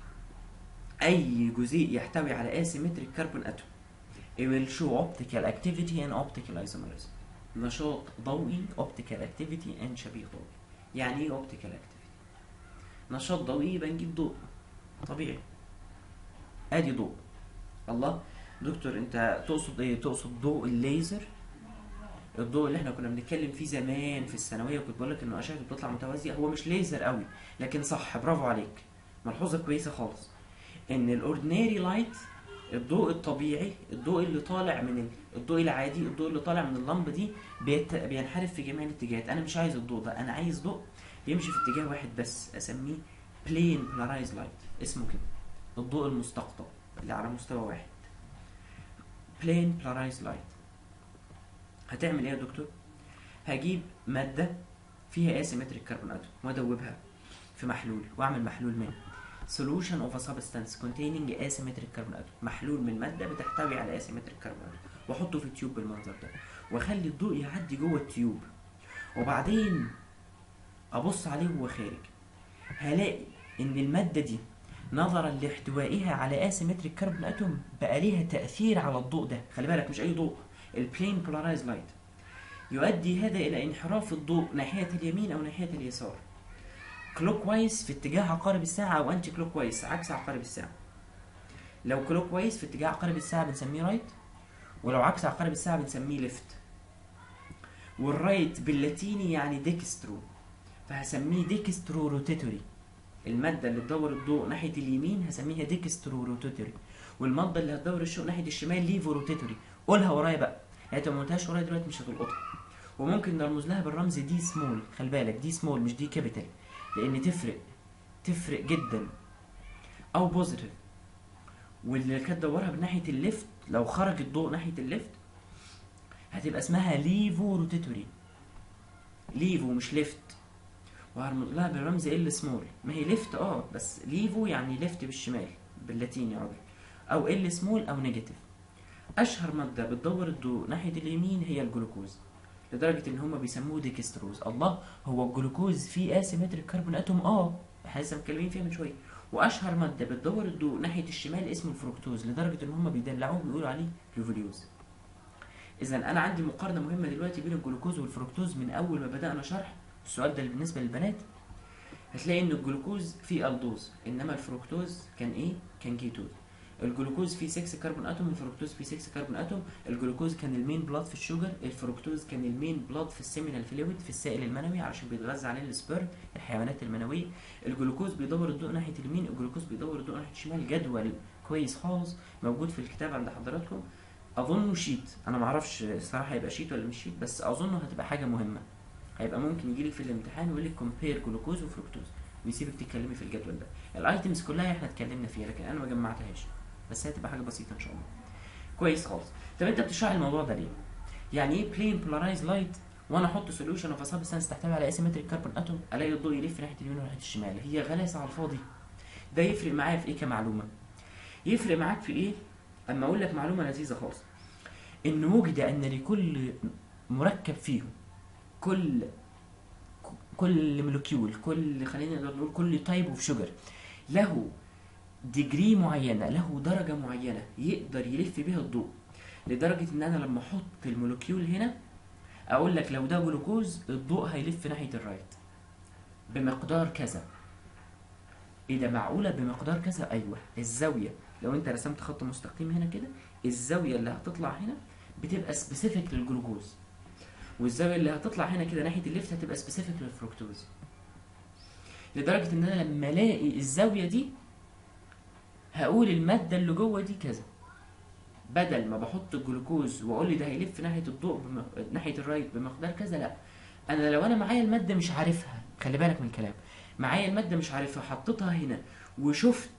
أي جزيء يحتوي على asymmetric carbon atom it will show optical activity and optical isomerism نشاط ضوئي optical activity and شبيه ضوئي يعني ايه optical activity نشاط ضوئي يبقى نجيب ضوء طبيعي ادي ضوء الله دكتور انت تقصد ايه تقصد ضوء الليزر الضوء اللي احنا كنا بنتكلم فيه زمان في الثانويه وكنت بقول لك انه اشعته بتطلع متوازيه هو مش ليزر قوي لكن صح برافو عليك ملحوظه كويسه خالص ان الاوردينري لايت الضوء الطبيعي الضوء اللي طالع من ال- الضوء العادي الضوء اللي طالع من اللمبه دي بيت... بينحرف في جميع الاتجاهات انا مش عايز الضوء ده انا عايز ضوء يمشي في اتجاه واحد بس اسميه بلين بولارايز لايت اسمه كده الضوء المستقطب اللي على مستوى واحد بلين بولارايز لايت هتعمل ايه يا دكتور هجيب ماده فيها اسيمتريك كربون اتوم وادوبها في محلول واعمل محلول منه solution of a substance containing asymmetric carbon atom محلول من ماده بتحتوي على asymmetric carbon atom واحطه في تيوب بالمنظر ده واخلي الضوء يعدي جوه التيوب وبعدين ابص عليه وهو خارج هلاقي ان الماده دي نظرا لاحتوائها على asymmetric carbon atom بقى ليها تاثير على الضوء ده خلي بالك مش اي ضوء البلين polarized light يؤدي هذا الى انحراف الضوء ناحيه اليمين او ناحيه اليسار كلوك وايز في اتجاه عقارب الساعة أو أنتي كلوك وايز عكس عقارب الساعة لو كلوك وايز في اتجاه عقارب الساعة بنسميه رايت ولو عكس عقارب الساعة بنسميه ليفت والرايت باللاتيني يعني ديكسترو فهسميه ديكسترو روتيتوري المادة اللي تدور الضوء ناحية اليمين هسميها ديكسترو روتيتوري والمادة اللي هتدور الشوق ناحية الشمال ليفو روتيتوري قولها ورايا بقى يعني انت ما قلتهاش ورايا دلوقتي مش هتلقطها وممكن نرمز لها بالرمز دي سمول خلي بالك دي سمول مش دي كابيتال لان تفرق تفرق جدا او بوزيتيف واللي كانت تدورها بناحيه الليفت لو خرج الضوء ناحيه الليفت هتبقى اسمها ليفو روتيتوري ليفو مش ليفت وهرمز لها بالرمز ال سمول ما هي ليفت اه بس ليفو يعني ليفت بالشمال باللاتيني يا راجل او ال سمول او نيجاتيف اشهر ماده بتدور الضوء ناحيه اليمين هي الجلوكوز لدرجه ان هم بيسموه ديكستروز الله هو الجلوكوز فيه اسيمتريك كربون اتوم اه احنا لسه متكلمين فيها من شويه واشهر ماده بتدور الضوء ناحيه الشمال اسمه الفركتوز لدرجه ان هم بيدلعوه بيقولوا عليه لوفوليوز اذا انا عندي مقارنه مهمه دلوقتي بين الجلوكوز والفركتوز من اول ما بدانا شرح السؤال ده بالنسبه للبنات هتلاقي ان الجلوكوز فيه الدوز انما الفركتوز كان ايه كان كيتوز الجلوكوز فيه 6 كربون اتوم الفركتوز فيه 6 كربون اتوم الجلوكوز كان المين بلاد في الشوجر الفركتوز كان المين بلاد في السيمينال فلويد في السائل المنوي علشان بيتغذى عليه السبيرم الحيوانات المنويه الجلوكوز بيدور الضوء ناحيه اليمين الجلوكوز بيدور الضوء ناحيه الشمال جدول كويس خالص موجود في الكتاب عند حضراتكم اظنه شيت انا معرفش الصراحه هيبقى شيت ولا مش شيت بس اظنه هتبقى حاجه مهمه هيبقى ممكن يجي لك في الامتحان ويقول لك كومبير جلوكوز وفركتوز ويسيبك تتكلمي في الجدول ده الايتمز كلها احنا اتكلمنا فيها لكن انا ما جمعتهاش بس هي هتبقى حاجه بسيطه ان شاء الله كويس خالص طب انت بتشرح الموضوع ده ليه يعني ايه بلين بولارايز لايت وانا احط سوليوشن اوف سبستانس تحتوي على اسيمتريك كربون اتوم الاقي الضوء يلف ناحيه اليمين وناحيه الشمال هي غلاسه على الفاضي ده يفرق معايا في ايه كمعلومه يفرق معاك في ايه اما اقول لك معلومه لذيذه خالص ان وجد ان لكل مركب فيهم كل كل مولكيول كل خلينا نقدر نقول كل تايب اوف شوجر له ديجري معينه له درجه معينه يقدر يلف بيها الضوء لدرجه ان انا لما احط المولكيول هنا اقول لك لو ده جلوكوز الضوء هيلف ناحيه الرايت بمقدار كذا ايه ده معقوله بمقدار كذا ايوه الزاويه لو انت رسمت خط مستقيم هنا كده الزاويه اللي هتطلع هنا بتبقى سبيسيفيك للجلوكوز والزاويه اللي هتطلع هنا كده ناحيه الليفت هتبقى سبيسيفيك للفركتوز لدرجه ان انا لما الاقي الزاويه دي هقول الماده اللي جوه دي كذا بدل ما بحط الجلوكوز واقول لي ده هيلف ناحيه الضوء بم... ناحيه الرايت بمقدار كذا لا انا لو انا معايا الماده مش عارفها خلي بالك من الكلام معايا الماده مش عارفها حطيتها هنا وشفت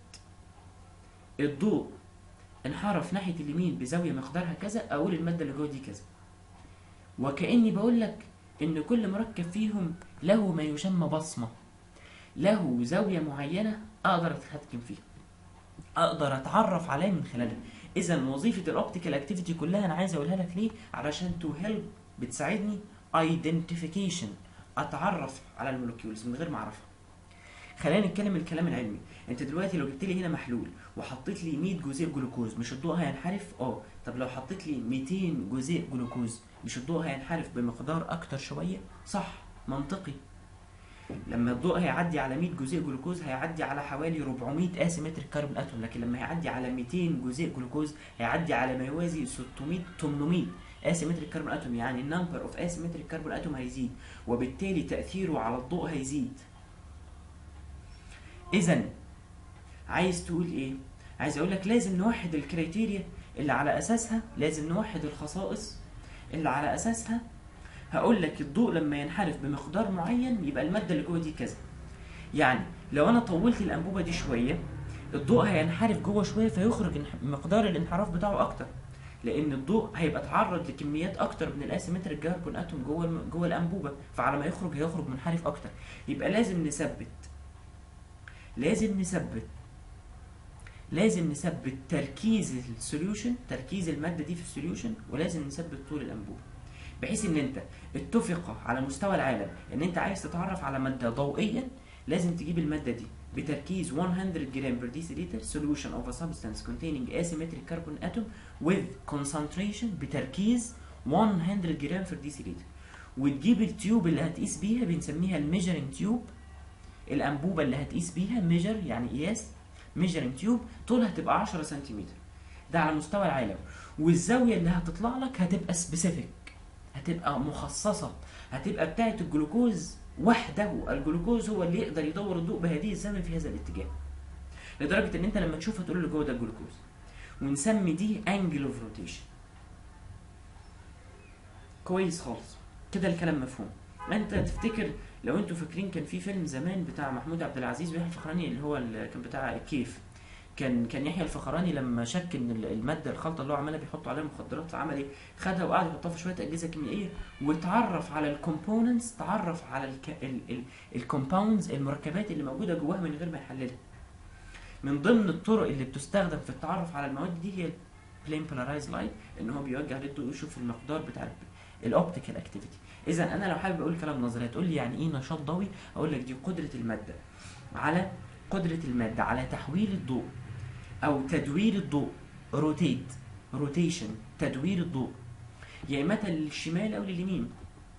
الضوء انحرف ناحيه اليمين بزاويه مقدارها كذا اقول الماده اللي جوه دي كذا وكاني بقول لك ان كل مركب فيهم له ما يسمى بصمه له زاويه معينه اقدر اتحكم فيها اقدر اتعرف عليه من خلالها اذا وظيفه الاوبتيكال اكتيفيتي كلها انا عايز اقولها لك ليه علشان تو هيلب بتساعدني ايدنتيفيكيشن اتعرف على المولكيولز من غير ما اعرفها خلينا نتكلم الكلام العلمي انت دلوقتي لو جبت لي هنا محلول وحطيت لي 100 جزيء جلوكوز مش الضوء هينحرف اه طب لو حطيت لي 200 جزيء جلوكوز مش الضوء هينحرف بمقدار اكتر شويه صح منطقي لما الضوء هيعدي على 100 جزيء جلوكوز هيعدي على حوالي 400 اسيمتريك كربون اتوم لكن لما هيعدي على 200 جزيء جلوكوز هيعدي على ما يوازي 600 800 اسيمتريك كربون اتوم يعني النمبر اوف اسيمتريك كربون اتوم هيزيد وبالتالي تاثيره على الضوء هيزيد اذا عايز تقول ايه عايز اقول لك لازم نوحد الكريتيريا اللي على اساسها لازم نوحد الخصائص اللي على اساسها هقول لك الضوء لما ينحرف بمقدار معين يبقى الماده اللي جوه دي كذا يعني لو انا طولت الانبوبه دي شويه الضوء هينحرف جوه شويه فيخرج انح- مقدار الانحراف بتاعه اكتر لان الضوء هيبقى اتعرض لكميات اكتر من الاسيمتريك كربون اتوم جوه الم- جوه الانبوبه فعلى ما يخرج هيخرج منحرف اكتر يبقى لازم نثبت لازم نثبت لازم نثبت تركيز السوليوشن تركيز الماده دي في السوليوشن ولازم نثبت طول الانبوبه بحيث ان انت اتفق على مستوى العالم ان انت عايز تتعرف على ماده ضوئيا لازم تجيب الماده دي بتركيز 100 جرام per deciliter solution of a substance containing asymmetric carbon atom with concentration بتركيز 100 جرام per deciliter وتجيب التيوب اللي هتقيس بيها بنسميها الميجرنج تيوب الانبوبه اللي هتقيس بيها ميجر يعني قياس ميجرنج تيوب طولها هتبقى 10 سنتيمتر ده على مستوى العالم والزاويه اللي هتطلع لك هتبقى سبيسيفيك هتبقى مخصصه هتبقى بتاعه الجلوكوز وحده الجلوكوز هو اللي يقدر يدور الضوء بهذه الزاويه في هذا الاتجاه لدرجه ان انت لما تشوفها تقول اللي جوه ده الجلوكوز ونسمي دي انجل اوف روتيشن كويس خالص كده الكلام مفهوم انت تفتكر لو انتوا فاكرين كان في فيلم زمان بتاع محمود عبد العزيز ويحيى الفخراني اللي هو اللي كان بتاع الكيف كان كان يحيى الفخراني لما شك ان ال- الماده الخلطه اللي هو عمالها بيحطوا عليها مخدرات فعمل ايه؟ خدها وقعد يحطها في شويه اجهزه كيميائيه واتعرف على الكومبوننتس تعرف على الكومباوندز المركبات اللي موجوده جواها من غير ما يحللها. من ضمن الطرق اللي بتستخدم في التعرف على المواد دي هي بلين بولارايز لايت ان هو بيوجه للضوء يشوف المقدار بتاع الاوبتيكال اكتيفيتي. اذا انا لو حابب اقول كلام نظري هتقول لي يعني ايه نشاط ضوئي؟ اقول لك دي قدره الماده على قدره الماده على تحويل الضوء او تدوير الضوء روتيت روتيشن تدوير الضوء يا اما للشمال او لليمين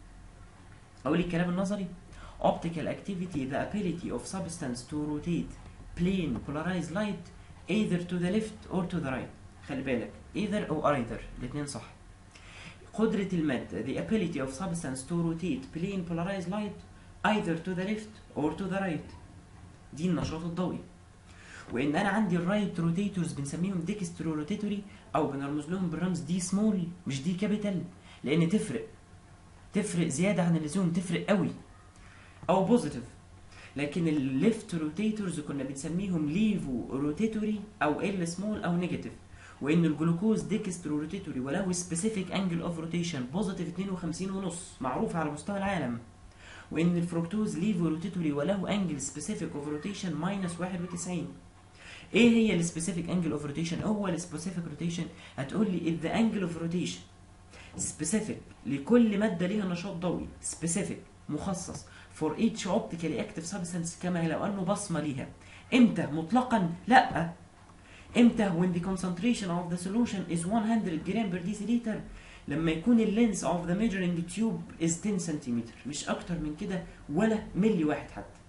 اقول الكلام النظري optical activity the ability of substance to rotate plane polarized light either to the left or to the right خلي بالك either او either الاثنين صح قدرة المادة the ability of substance to rotate plane polarized light either to the left or to the right دي النشاط الضوئي وان انا عندي الرايت روتيتورز بنسميهم ديكسترو روتيتوري او بنرمز لهم بالرمز دي سمول مش دي كابيتال لان تفرق تفرق زياده عن اللزوم تفرق قوي او بوزيتيف لكن الليفت روتيتورز كنا بنسميهم ليفو روتيتوري او ال سمول او نيجاتيف وان الجلوكوز ديكسترو روتيتوري وله سبيسيفيك انجل اوف روتيشن بوزيتيف 52 ونص معروف على مستوى العالم وان الفركتوز ليفو روتيتوري وله انجل سبيسيفيك اوف روتيشن ماينس 91 ايه هي السبيسيفيك انجل اوف روتيشن هو السبيسيفيك روتيشن هتقول لي ذا انجل اوف روتيشن سبيسيفيك لكل ماده ليها نشاط ضوئي سبيسيفيك مخصص فور each optically active substance كما لو انه بصمه ليها امتى مطلقا لا امتى when the concentration of the solution is 100 جرام per deciliter لما يكون اللينس of the measuring tube is 10 سنتيمتر مش اكتر من كده ولا ملي واحد حتى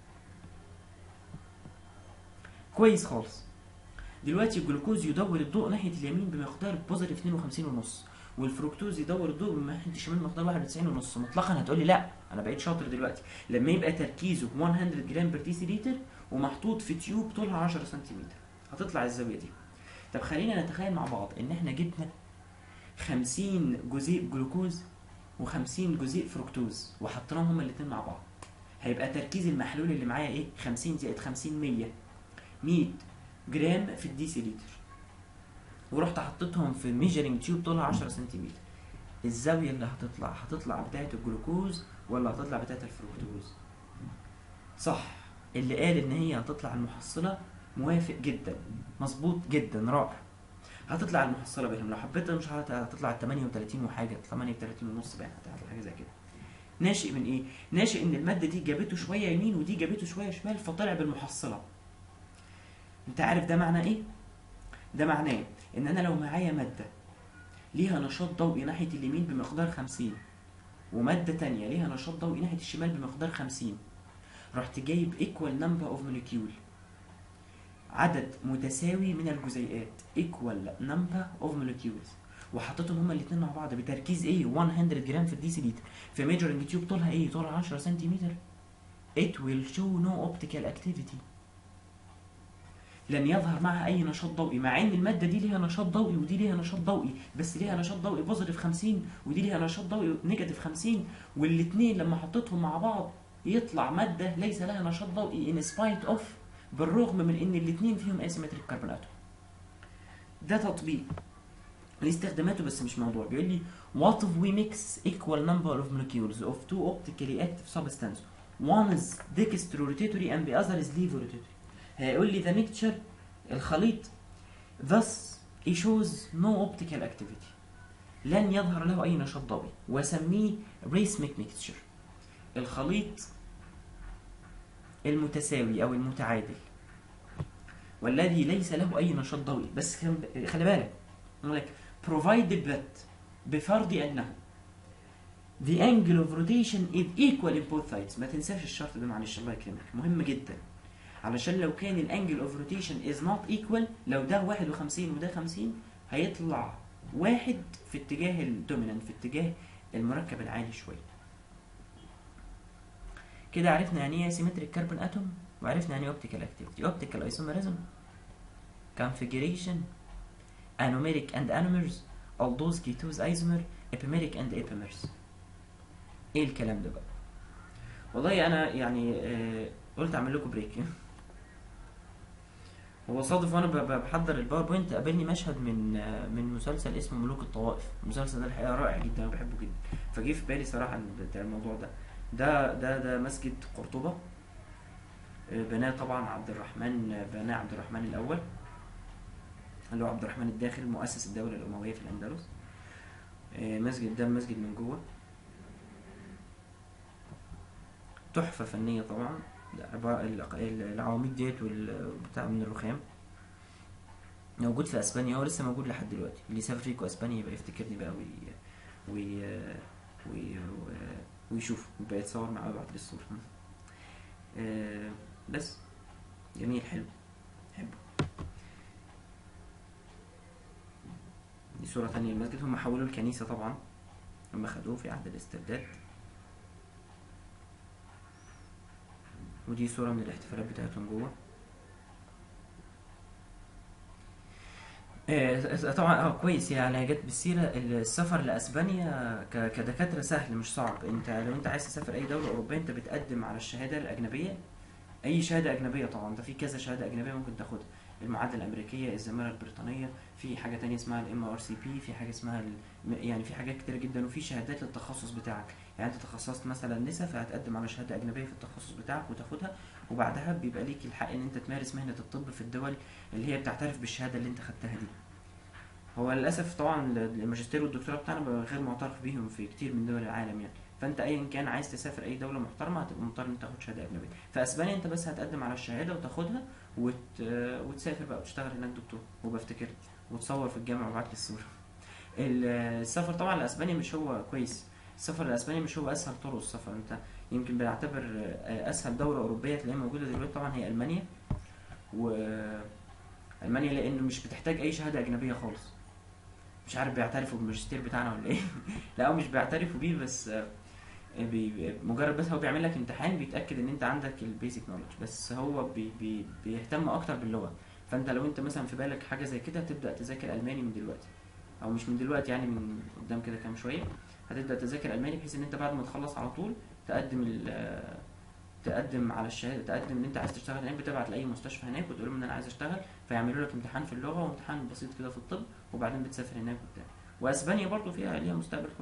كويس خالص دلوقتي الجلوكوز يدور الضوء ناحيه اليمين بمقدار بوزيتيف 52 ونص والفركتوز يدور الضوء ناحيه الشمال بمقدار 91 ونص مطلقا هتقولي لا انا بقيت شاطر دلوقتي لما يبقى تركيزه 100 جرام بر ديسيليتر ومحطوط في تيوب طولها 10 سنتيمتر هتطلع الزاويه دي طب خلينا نتخيل مع بعض ان احنا جبنا 50 جزيء جلوكوز و50 جزيء فركتوز وحطيناهم هما الاثنين مع بعض هيبقى تركيز المحلول اللي معايا ايه 50 زائد 50 100 100 جرام في الديسيليتر ورحت حطيتهم في ميجرنج تيوب طولها 10 سنتيمتر الزاويه اللي هتطلع هتطلع بتاعه الجلوكوز ولا هتطلع بتاعت الفركتوز صح اللي قال ان هي هتطلع المحصله موافق جدا مظبوط جدا رائع هتطلع المحصله بينهم لو حبيت مش هت- هتطلع 38 وحاجه 38 ونص بقى هتطلع حاجه زي كده ناشئ من ايه ناشئ ان الماده دي جابته شويه يمين ودي جابته شويه شمال فطلع بالمحصله انت عارف ده معناه ايه ده معناه ان انا لو معايا ماده ليها نشاط ضوئي ناحيه اليمين بمقدار 50 وماده تانية ليها نشاط ضوئي ناحيه الشمال بمقدار 50 رحت جايب equal number of molecule عدد متساوي من الجزيئات equal number of molecules وحطيتهم هما الاثنين مع بعض بتركيز ايه 100 جرام في الديسي لتر في ميجرنج تيوب طولها ايه طولها 10 سنتيمتر it will show no optical activity لن يظهر معها اي نشاط ضوئي مع ان الماده دي ليها نشاط ضوئي ودي ليها نشاط ضوئي بس ليها نشاط ضوئي بوزيتيف 50 ودي ليها نشاط ضوئي نيجاتيف 50 والاثنين لما حطيتهم مع بعض يطلع ماده ليس لها نشاط ضوئي ان سبايت اوف بالرغم من ان الاثنين فيهم اسيمتريك كربون اتوم ده تطبيق ليه استخداماته بس مش موضوع بيقول لي what if we mix equal number of molecules of two optically active substance one is dextrorotatory and the other is levorotatory هيقول لي the mixture الخليط thus it shows no optical activity لن يظهر له أي نشاط ضوئي وسميه racemic mixture الخليط المتساوي أو المتعادل والذي ليس له أي نشاط ضوئي بس خل- خلي بالك يقول لك provided that بفرض أنه the angle of rotation is equal in both sides ما تنساش الشرط ده معلش الله يكرمك مهم جدا علشان لو كان الانجل اوف روتيشن از نوت ايكوال لو ده 51 وده 50 هيطلع واحد في اتجاه الدومينانت في اتجاه المركب العالي شويه كده عرفنا يعني ايه سيمتريك كربون اتوم وعرفنا يعني ايه اوبتيكال اكتيفيتي اوبتيكال ايسوميريزم configuration anomeric and anomers aldose ketose isomer epimeric and epimers ايه الكلام ده بقى والله انا يعني آه قلت اعمل لكم بريك هو صادف وانا ب- ب- بحضر الباوربوينت قابلني مشهد من آه، من مسلسل اسمه ملوك الطوائف المسلسل ده الحقيقه رائع جدا انا بحبه جدا فجه في بالي صراحه بتاع الموضوع ده ده ده ده مسجد قرطبه آه، بناه طبعا عبد الرحمن آه، بناه عبد الرحمن الاول اللي هو عبد الرحمن الداخل مؤسس الدوله الامويه في الاندلس آه، مسجد ده مسجد من جوه تحفه فنيه طبعا ده عبارة الأق- العواميد ديت والبتاع من الرخام موجود في اسبانيا هو لسه موجود لحد دلوقتي اللي يسافر فيكم اسبانيا يبقى يفتكرني بقى وي وي وي ويشوف يبقى يتصور معاه ويبعت لي الصورة آه، بس جميل حلو حبه دي صورة تانية للمسجد هم حولوا الكنيسة طبعا هم خدوه في عهد الاسترداد ودي صورة من الاحتفالات بتاعتهم جوه آه، طبعا اه كويس يعني جت بالسيرة السفر لأسبانيا ك- كدكاترة سهل مش صعب انت لو انت عايز تسافر اي دولة أوروبية انت بتقدم على الشهادة الأجنبية أي شهادة أجنبية طبعا ده في كذا شهادة أجنبية ممكن تاخدها المعادلة الأمريكية الزمالة البريطانية في حاجة تانية اسمها الام ار سي بي في حاجة اسمها ال... يعني في حاجات كتيرة جدا وفي شهادات للتخصص بتاعك يعني انت تخصصت مثلا نسا فهتقدم على شهادة أجنبية في التخصص بتاعك وتاخدها وبعدها بيبقى ليك الحق ان انت تمارس مهنة الطب في الدول اللي هي بتعترف بالشهادة اللي انت خدتها دي هو للاسف طبعا الماجستير والدكتوراه بتاعنا بقى غير معترف بيهم في كتير من دول العالم يعني فانت ايا كان عايز تسافر اي دوله محترمه هتبقى مضطر ان تاخد شهاده اجنبيه في اسبانيا انت بس هتقدم على الشهاده وتاخدها وت... وتسافر بقى وتشتغل هناك دكتور وبفتكر وتصور في الجامعه وابعت لي الصوره ال- السفر طبعا لاسبانيا مش هو كويس السفر لاسبانيا مش هو اسهل طرق السفر انت يمكن بنعتبر اسهل دوله اوروبيه تلاقيها موجوده دلوقتي طبعا هي المانيا و المانيا لانه مش بتحتاج اي شهاده اجنبيه خالص مش عارف بيعترفوا بالماجستير بتاعنا ولا ايه لا هو مش بيعترفوا بيه بس آه، بي مجرد بس هو بيعمل لك امتحان بيتاكد ان انت عندك البيزك نولج بس هو بي بي بيهتم اكتر باللغه فانت لو انت مثلا في بالك حاجه زي كده تبدا تذاكر الماني من دلوقتي او مش من دلوقتي يعني من قدام كده كام شويه هتبدا تذاكر الماني بحيث ان انت بعد ما تخلص على طول تقدم ال آه، تقدم على الشهاده تقدم ان انت عايز تشتغل هناك بتبعت لاي مستشفى هناك وتقول لهم ان انا عايز اشتغل فيعملوا لك امتحان في اللغه وامتحان بسيط كده في الطب وبعدين بتسافر هناك وبتاع واسبانيا برضو فيها ليها مستقبل كويس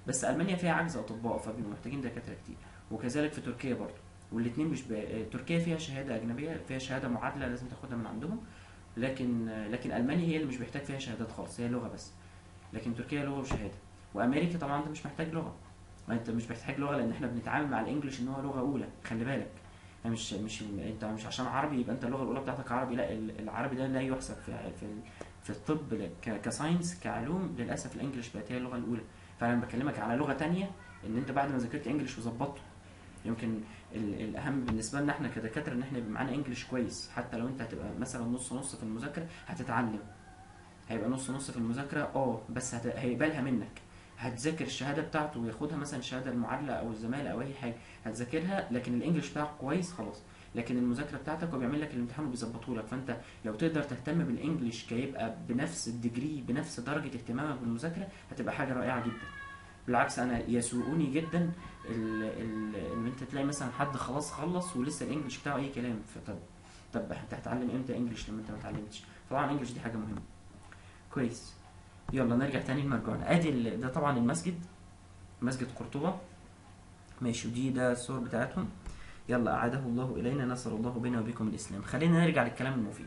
بس المانيا فيها عجز اطباء فبيبقوا محتاجين دكاتره كتير وكذلك في تركيا برضه والاثنين مش ب... تركيا فيها شهاده اجنبيه فيها شهاده معادله لازم تاخدها من عندهم لكن لكن المانيا هي اللي مش محتاج فيها شهادات خالص هي لغه بس لكن تركيا لغه وشهاده وامريكا طبعا انت مش محتاج لغه ما انت مش محتاج لغه لان احنا بنتعامل مع الانجليش ان هو لغه اولى خلي بالك يعني مش مش انت مش عشان عربي يبقى انت اللغه الاولى بتاعتك عربي لا ال- العربي ده لا يحسب في في في الطب ل- ك- كساينس كعلوم للاسف الانجليش بقت هي اللغه الاولى فانا بكلمك على لغه تانية ان انت بعد ما ذاكرت انجليش وظبطته يمكن ال- الاهم بالنسبه لنا احنا كدكاتره ان احنا يبقى معانا انجليش كويس حتى لو انت هتبقى مثلا نص نص في المذاكره هتتعلم هيبقى نص نص في المذاكره اه بس هت... هيقبلها منك هتذاكر الشهاده بتاعته وياخدها مثلا الشهاده المعادله او الزماله او اي حاجه هتذاكرها لكن الانجليش بتاعك كويس خلاص لكن المذاكره بتاعتك هو بيعمل لك الامتحان وبيظبطه لك فانت لو تقدر تهتم بالانجليش كيبقى بنفس الديجري بنفس درجه اهتمامك بالمذاكره هتبقى حاجه رائعه جدا بالعكس انا يسوءني جدا ال- ال- ان انت تلاقي مثلا حد خلاص خلص ولسه الانجليش بتاعه اي كلام فطب طب انت هتتعلم امتى انجليش لما انت ما اتعلمتش طبعا الانجليش دي حاجه مهمه كويس يلا نرجع تاني لمرجعنا ادي ال- ده طبعا المسجد مسجد قرطبة ماشي ودي ده الصور بتاعتهم يلا أعاده الله إلينا نصر الله بنا وبكم الإسلام خلينا نرجع للكلام المفيد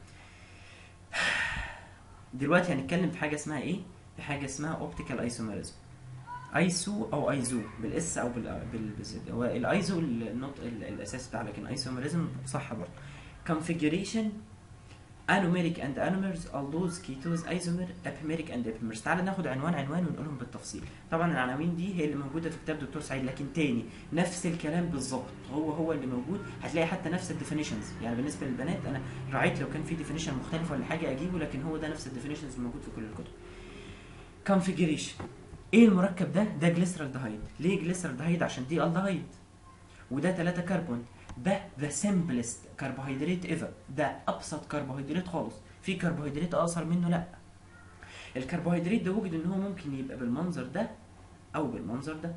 دلوقتي هنتكلم في حاجة اسمها إيه؟ في حاجة اسمها اوبتيكال ايسوميريزم ايسو او ايزو بالاس او بال بال- بالزد هو الايزو النطق ال- الاساسي بتاع لكن ايسوميريزم صح برضه configuration anomeric and anomers aldose ketose isomer epimeric and epimers تعال ناخد عنوان عنوان ونقولهم بالتفصيل طبعا العناوين دي هي اللي موجوده في كتاب دكتور سعيد لكن تاني نفس الكلام بالظبط هو هو اللي موجود هتلاقي حتى نفس الديفينيشنز يعني بالنسبه للبنات انا راعيت لو كان في ديفينيشن مختلف ولا حاجه اجيبه لكن هو ده نفس الديفينيشنز الموجود في كل الكتب configuration ايه المركب ده ده جليسرالدهايد ليه جليسرالدهايد عشان دي الدهايد وده 3 كربون ده ذا سمبلست كربوهيدرات ايفر ده ابسط كربوهيدرات خالص في كربوهيدرات اقصر منه لا الكربوهيدرات ده وجد ان هو ممكن يبقى بالمنظر ده او بالمنظر ده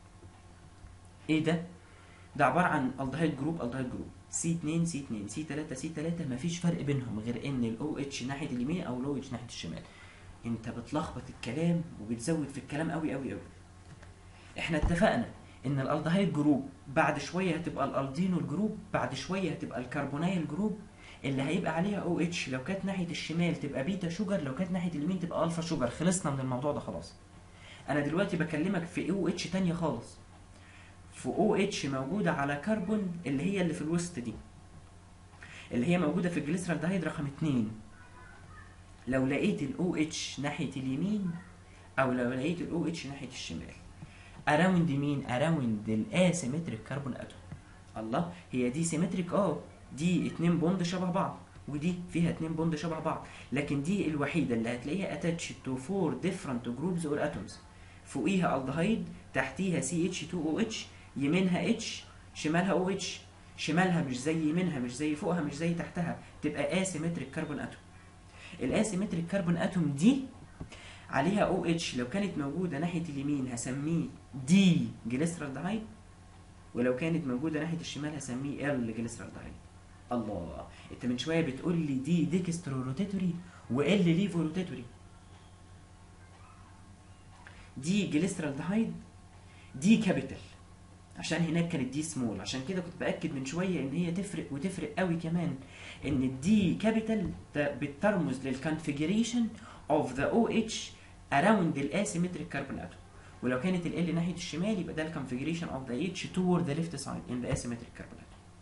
ايه ده ده عباره عن الدهايد جروب الدهايد جروب سي 2 سي 2 سي 3 سي 3 مفيش فرق بينهم غير ان الاو اتش ناحيه اليمين او الاو اتش ناحيه الشمال انت بتلخبط الكلام وبتزود في الكلام قوي قوي قوي احنا اتفقنا ان الالدهايد جروب بعد شويه هتبقى الالدينو الجروب بعد شويه هتبقى الكربونايل جروب اللي هيبقى عليها او اتش لو كانت ناحيه الشمال تبقى بيتا شوجر لو كانت ناحيه اليمين تبقى الفا شوجر خلصنا من الموضوع ده خلاص انا دلوقتي بكلمك في او اتش تانية خالص في او اتش موجوده على كربون اللي هي اللي في الوسط دي اللي هي موجوده في الجليسرالدهايد رقم 2 لو لقيت الاو اتش ناحيه اليمين او لو لقيت الاو اتش ناحيه الشمال اراوند مين اراوند الاسيمتريك كربون اتوم الله هي دي سيمتريك اه دي اتنين بوند شبه بعض ودي فيها اتنين بوند شبه بعض لكن دي الوحيده اللي هتلاقيها اتاتش تو فور ديفرنت جروبز اور اتومز فوقيها الدهايد تحتيها سي اتش 2 او اتش يمينها اتش شمالها او اتش شمالها مش زي يمينها مش زي فوقها مش زي تحتها تبقى اسيمتريك كربون اتوم الاسيمتريك كربون اتوم دي عليها او اتش لو كانت موجوده ناحيه اليمين هسميه دي جليسرالدهايد ولو كانت موجوده ناحيه الشمال هسميه ال جليسرالدهايد الله انت من شويه بتقول لي دي ديكسترو روتيتوري وال ليفو روتيتوري دي جليسرالدهايد دي كابيتال عشان هناك كانت دي سمول عشان كده كنت باكد من شويه ان هي تفرق وتفرق قوي كمان ان الدي كابيتال بترمز للكونفيجريشن اوف ذا او اتش اراوند الاسيمتريك كربون اتوم ولو كانت ال ناحيه الشمال يبقى ده الكونفيجريشن اوف ذا اتش toward ذا ليفت سايد ان ذا اسيمتريك كربون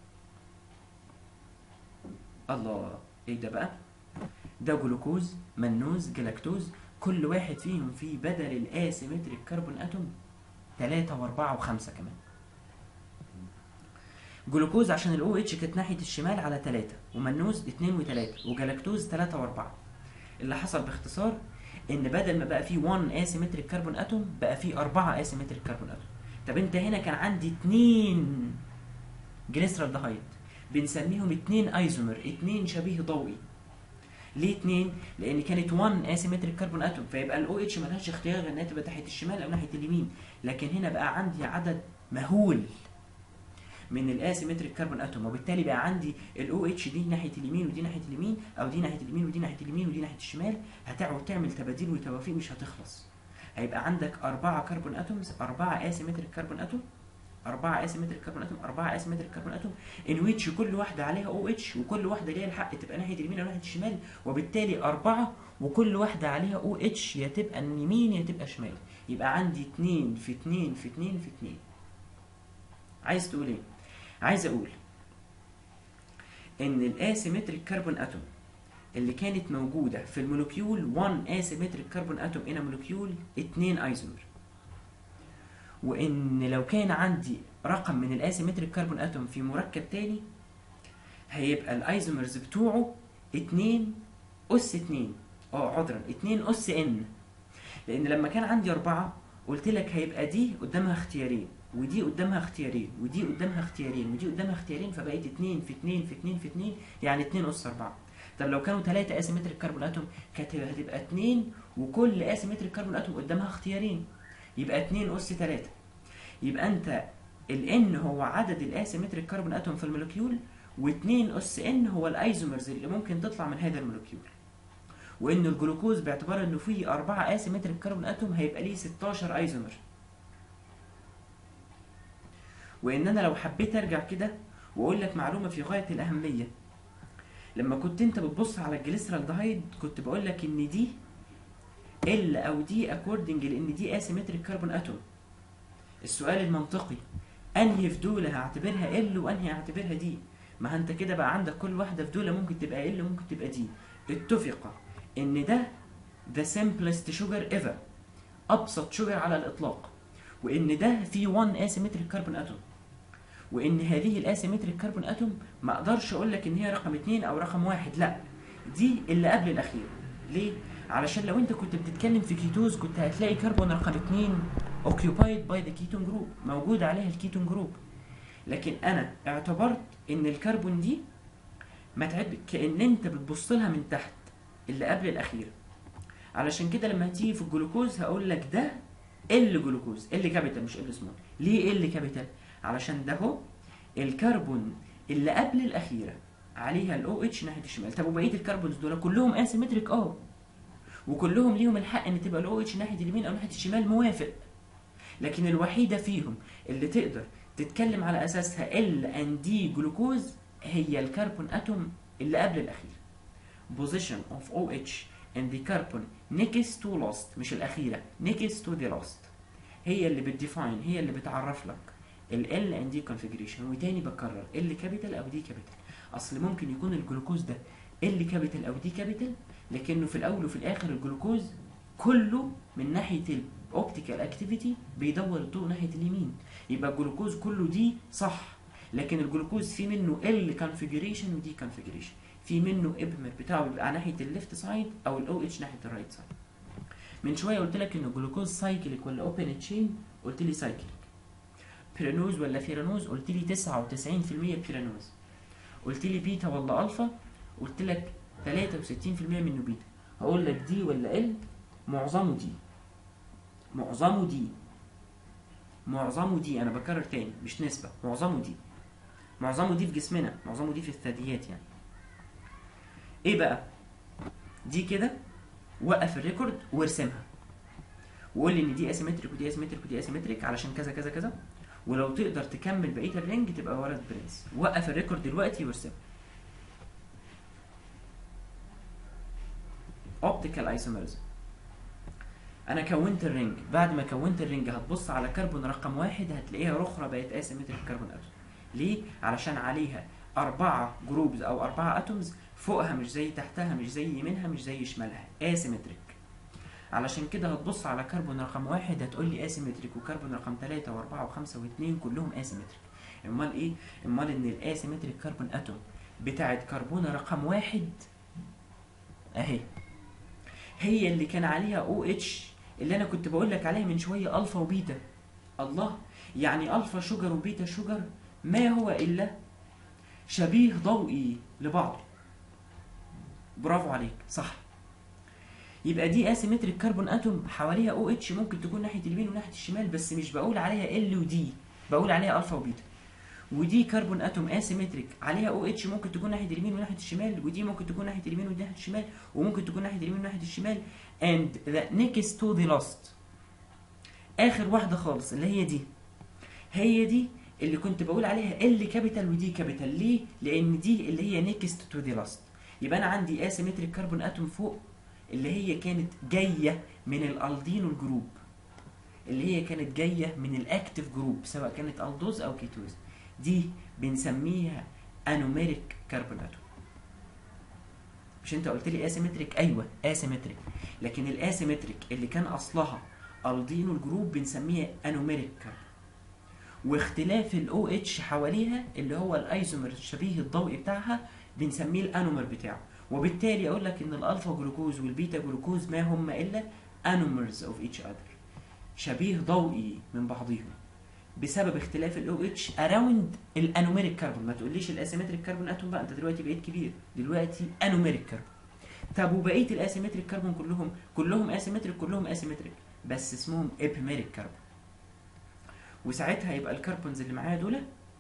اتوم الله ايه ده بقى ده جلوكوز منوز جلاكتوز كل واحد فيهم فيه بدل الاسيمتريك كربون اتوم 3 و4 و5 كمان جلوكوز عشان الاو اتش كانت ناحيه الشمال على 3 ومنوز 2 و3 وجلاكتوز 3 و4 اللي حصل باختصار ان بدل ما بقى فيه 1 اسيمتريك كربون اتوم بقى فيه 4 اسيمتريك كربون اتوم طب انت هنا كان عندي 2 جليسرالدهايد بنسميهم 2 ايزومر 2 شبيه ضوئي ليه 2 لان كانت 1 اسيمتريك كربون اتوم فيبقى الاو اتش ملهاش اختيار غير انها تبقى ناحيه الشمال او ناحيه اليمين لكن هنا بقى عندي عدد مهول من الاسيمتريك كربون اتوم وبالتالي بقى عندي الاو اتش دي ناحيه اليمين ودي ناحيه اليمين او دي ناحيه اليمين ودي ناحيه اليمين ودي ناحيه الشمال هتقعد تعمل تباديل وتوافيق مش هتخلص هيبقى عندك أربعة كربون اتومز أربعة اسيمتريك كربون اتوم أربعة اسيمتريك كربون اتوم أربعة اسيمتريك كربون اتوم ان ويتش كل واحدة عليها او اتش وكل واحدة ليها الحق تبقى ناحية اليمين او ناحية الشمال وبالتالي أربعة وكل واحدة عليها او اتش يا تبقى يمين يا تبقى شمال يبقى عندي اتنين في اتنين في اتنين في اتنين عايز تقول ايه؟ عايز اقول ان الاسيمتريك كربون اتوم اللي كانت موجودة في المولكيول 1 asymmetric كربون اتوم in a مولكيول 2 ايزومر وان لو كان عندي رقم من الاسيمتريك كربون اتوم في مركب تاني هيبقى الايزومرز بتوعه 2 اس 2 اه عذرا 2 اس ان لان لما كان عندي أربعة قلت لك هيبقى دي قدامها اختيارين ودي قدامها اختيارين ودي قدامها اختيارين ودي قدامها اختيارين فبقيت 2 في 2 في 2 في 2 يعني 2 اس 4 طب لو كانوا ثلاثة اسيمتريك كربون اتوم كانت هتبقى 2 وكل اسيمتريك كربون اتوم قدامها اختيارين يبقى 2 اس 3 يبقى انت الان هو عدد الاسيمتريك كربون اتوم في المولكيول و2 اس ان هو الايزومرز اللي ممكن تطلع من هذا المولكيول وان الجلوكوز باعتبار انه فيه أربعة اسيمتريك كربون اتوم هيبقى ليه 16 ايزومر وان انا لو حبيت ارجع كده واقول لك معلومه في غايه الاهميه لما كنت انت بتبص على الجليسرالدهايد كنت بقول لك ان دي ال او دي اكوردنج لان دي اسيمتريك كربون اتوم السؤال المنطقي انهي في دول هعتبرها ال وانهي هعتبرها دي ما انت كده بقى عندك كل واحده في دول ممكن تبقى ال وممكن تبقى دي اتفق ان ده the simplest sugar ever ابسط شجر على الاطلاق وان ده فيه 1 asymmetric كربون اتوم وان هذه الاسيمتريك كربون اتوم ما اقدرش اقول لك ان هي رقم اتنين او رقم واحد لا دي اللي قبل الاخير ليه علشان لو انت كنت بتتكلم في كيتوز كنت هتلاقي كربون رقم اتنين occupied by the ketone group موجود عليها الكيتون جروب لكن انا اعتبرت ان الكربون دي ما تعد كان انت بتبص لها من تحت اللي قبل الاخير علشان كده لما هتيجي في الجلوكوز هقول لك ده ال جلوكوز ال كابيتال مش ال سمول ليه ال كابيتال علشان ده هو الكربون اللي قبل الاخيره عليها الاو اتش ناحيه الشمال طب وبقيه الكربونز دول كلهم اسيمتريك اه وكلهم ليهم الحق ان تبقى الاو اتش ناحيه اليمين او ناحيه الشمال موافق لكن الوحيده فيهم اللي تقدر تتكلم على اساسها ال ان دي جلوكوز هي الكربون اتوم اللي قبل الاخير position of OH in the carbon next to last مش الأخيرة next to the last هي اللي بتديفاين هي اللي بتعرف لك ال L and D configuration وتاني بكرر L capital أو D capital أصل ممكن يكون الجلوكوز ده L capital أو D capital لكنه في الأول وفي الآخر الجلوكوز كله من ناحية الاوبتيكال اكتيفيتي بيدور الضوء ناحية اليمين يبقى الجلوكوز كله دي صح لكن الجلوكوز في منه L configuration و D configuration في منه ابمر بتاعه بيبقى ناحيه الليفت سايد او الاو اتش ناحيه الرايت سايد من شويه قلت لك ان الجلوكوز سايكليك ولا اوبن تشين قلت لي سايكليك بيرانوز ولا فيرانوز قلت لي 99% بيرانوز قلت لي بيتا ولا الفا قلت لك 63% منه بيتا هقول لك دي ولا ال معظمه دي معظمه دي معظمه دي انا بكرر تاني مش نسبه معظمه دي معظمه دي في جسمنا معظمه دي في الثدييات يعني ايه بقى دي كده وقف الريكورد وارسمها وقول لي ان دي اسيمتريك ودي اسيمتريك ودي اسيمتريك علشان كذا كذا كذا ولو تقدر تكمل بقيه الرينج تبقى ولد برنس وقف الريكورد دلوقتي وارسمها اوبتيكال ايسومرزم انا كونت الرينج بعد ما كونت الرينج هتبص على كربون رقم واحد هتلاقيها رخرة بقت اسيمتريك كربون اتوم ليه علشان عليها أربعة جروبز أو أربعة أتومز فوقها مش زي تحتها مش زي يمينها مش زي شمالها اسيمتريك علشان كده هتبص على كربون رقم واحد هتقول لي اسيمتريك وكربون رقم ثلاثة وأربعة وخمسة واثنين كلهم اسيمتريك امال ايه؟ امال ان الاسيمتريك كربون اتوم بتاعت كربون رقم واحد اهي هي اللي كان عليها او اتش اللي انا كنت بقول لك عليها من شويه الفا وبيتا الله يعني الفا شجر وبيتا شجر ما هو الا شبيه ضوئي لبعض برافو عليك صح يبقى دي اسيمتريك كربون اتوم حواليها او اتش ممكن تكون ناحيه اليمين وناحيه الشمال بس مش بقول عليها ال ودي بقول عليها الفا وبيتا ودي كربون اتوم اسيمتريك عليها او اتش ممكن تكون ناحيه اليمين وناحيه الشمال ودي ممكن تكون ناحيه اليمين وناحيه الشمال وممكن تكون ناحيه اليمين وناحيه الشمال and the next to the last اخر واحده خالص اللي هي دي هي دي اللي كنت بقول عليها ال كابيتال ودي كابيتال ليه لان دي اللي هي نيكست تو ذا لاست يبقى انا عندي اسيمتريك كربون اتوم فوق اللي هي كانت جايه من الالدينو الجروب اللي هي كانت جايه من الاكتيف جروب سواء كانت الدوز او كيتوز دي بنسميها انوميريك كربون اتوم مش انت قلت لي اسيمتريك ايوه اسيمتريك لكن الاسيمتريك اللي كان اصلها الدينو الجروب بنسميها انوميريك كربون واختلاف الاو اتش حواليها اللي هو الايزومر الشبيه الضوئي بتاعها بنسميه الانومر بتاعه وبالتالي اقول لك ان الالفا جلوكوز والبيتا جلوكوز ما هم الا انومرز اوف ايتش اذر شبيه ضوئي من بعضهم بسبب اختلاف الاو اتش اراوند الانوميريك كربون ما تقوليش الاسيمتريك كربون اتوم بقى انت دلوقتي بقيت كبير دلوقتي انوميريك كربون طب وبقيه الاسيمتريك كربون كلهم كلهم اسيمتريك كلهم اسيمتريك بس اسمهم ابيميريك كربون وساعتها يبقى الكربونز اللي معايا دول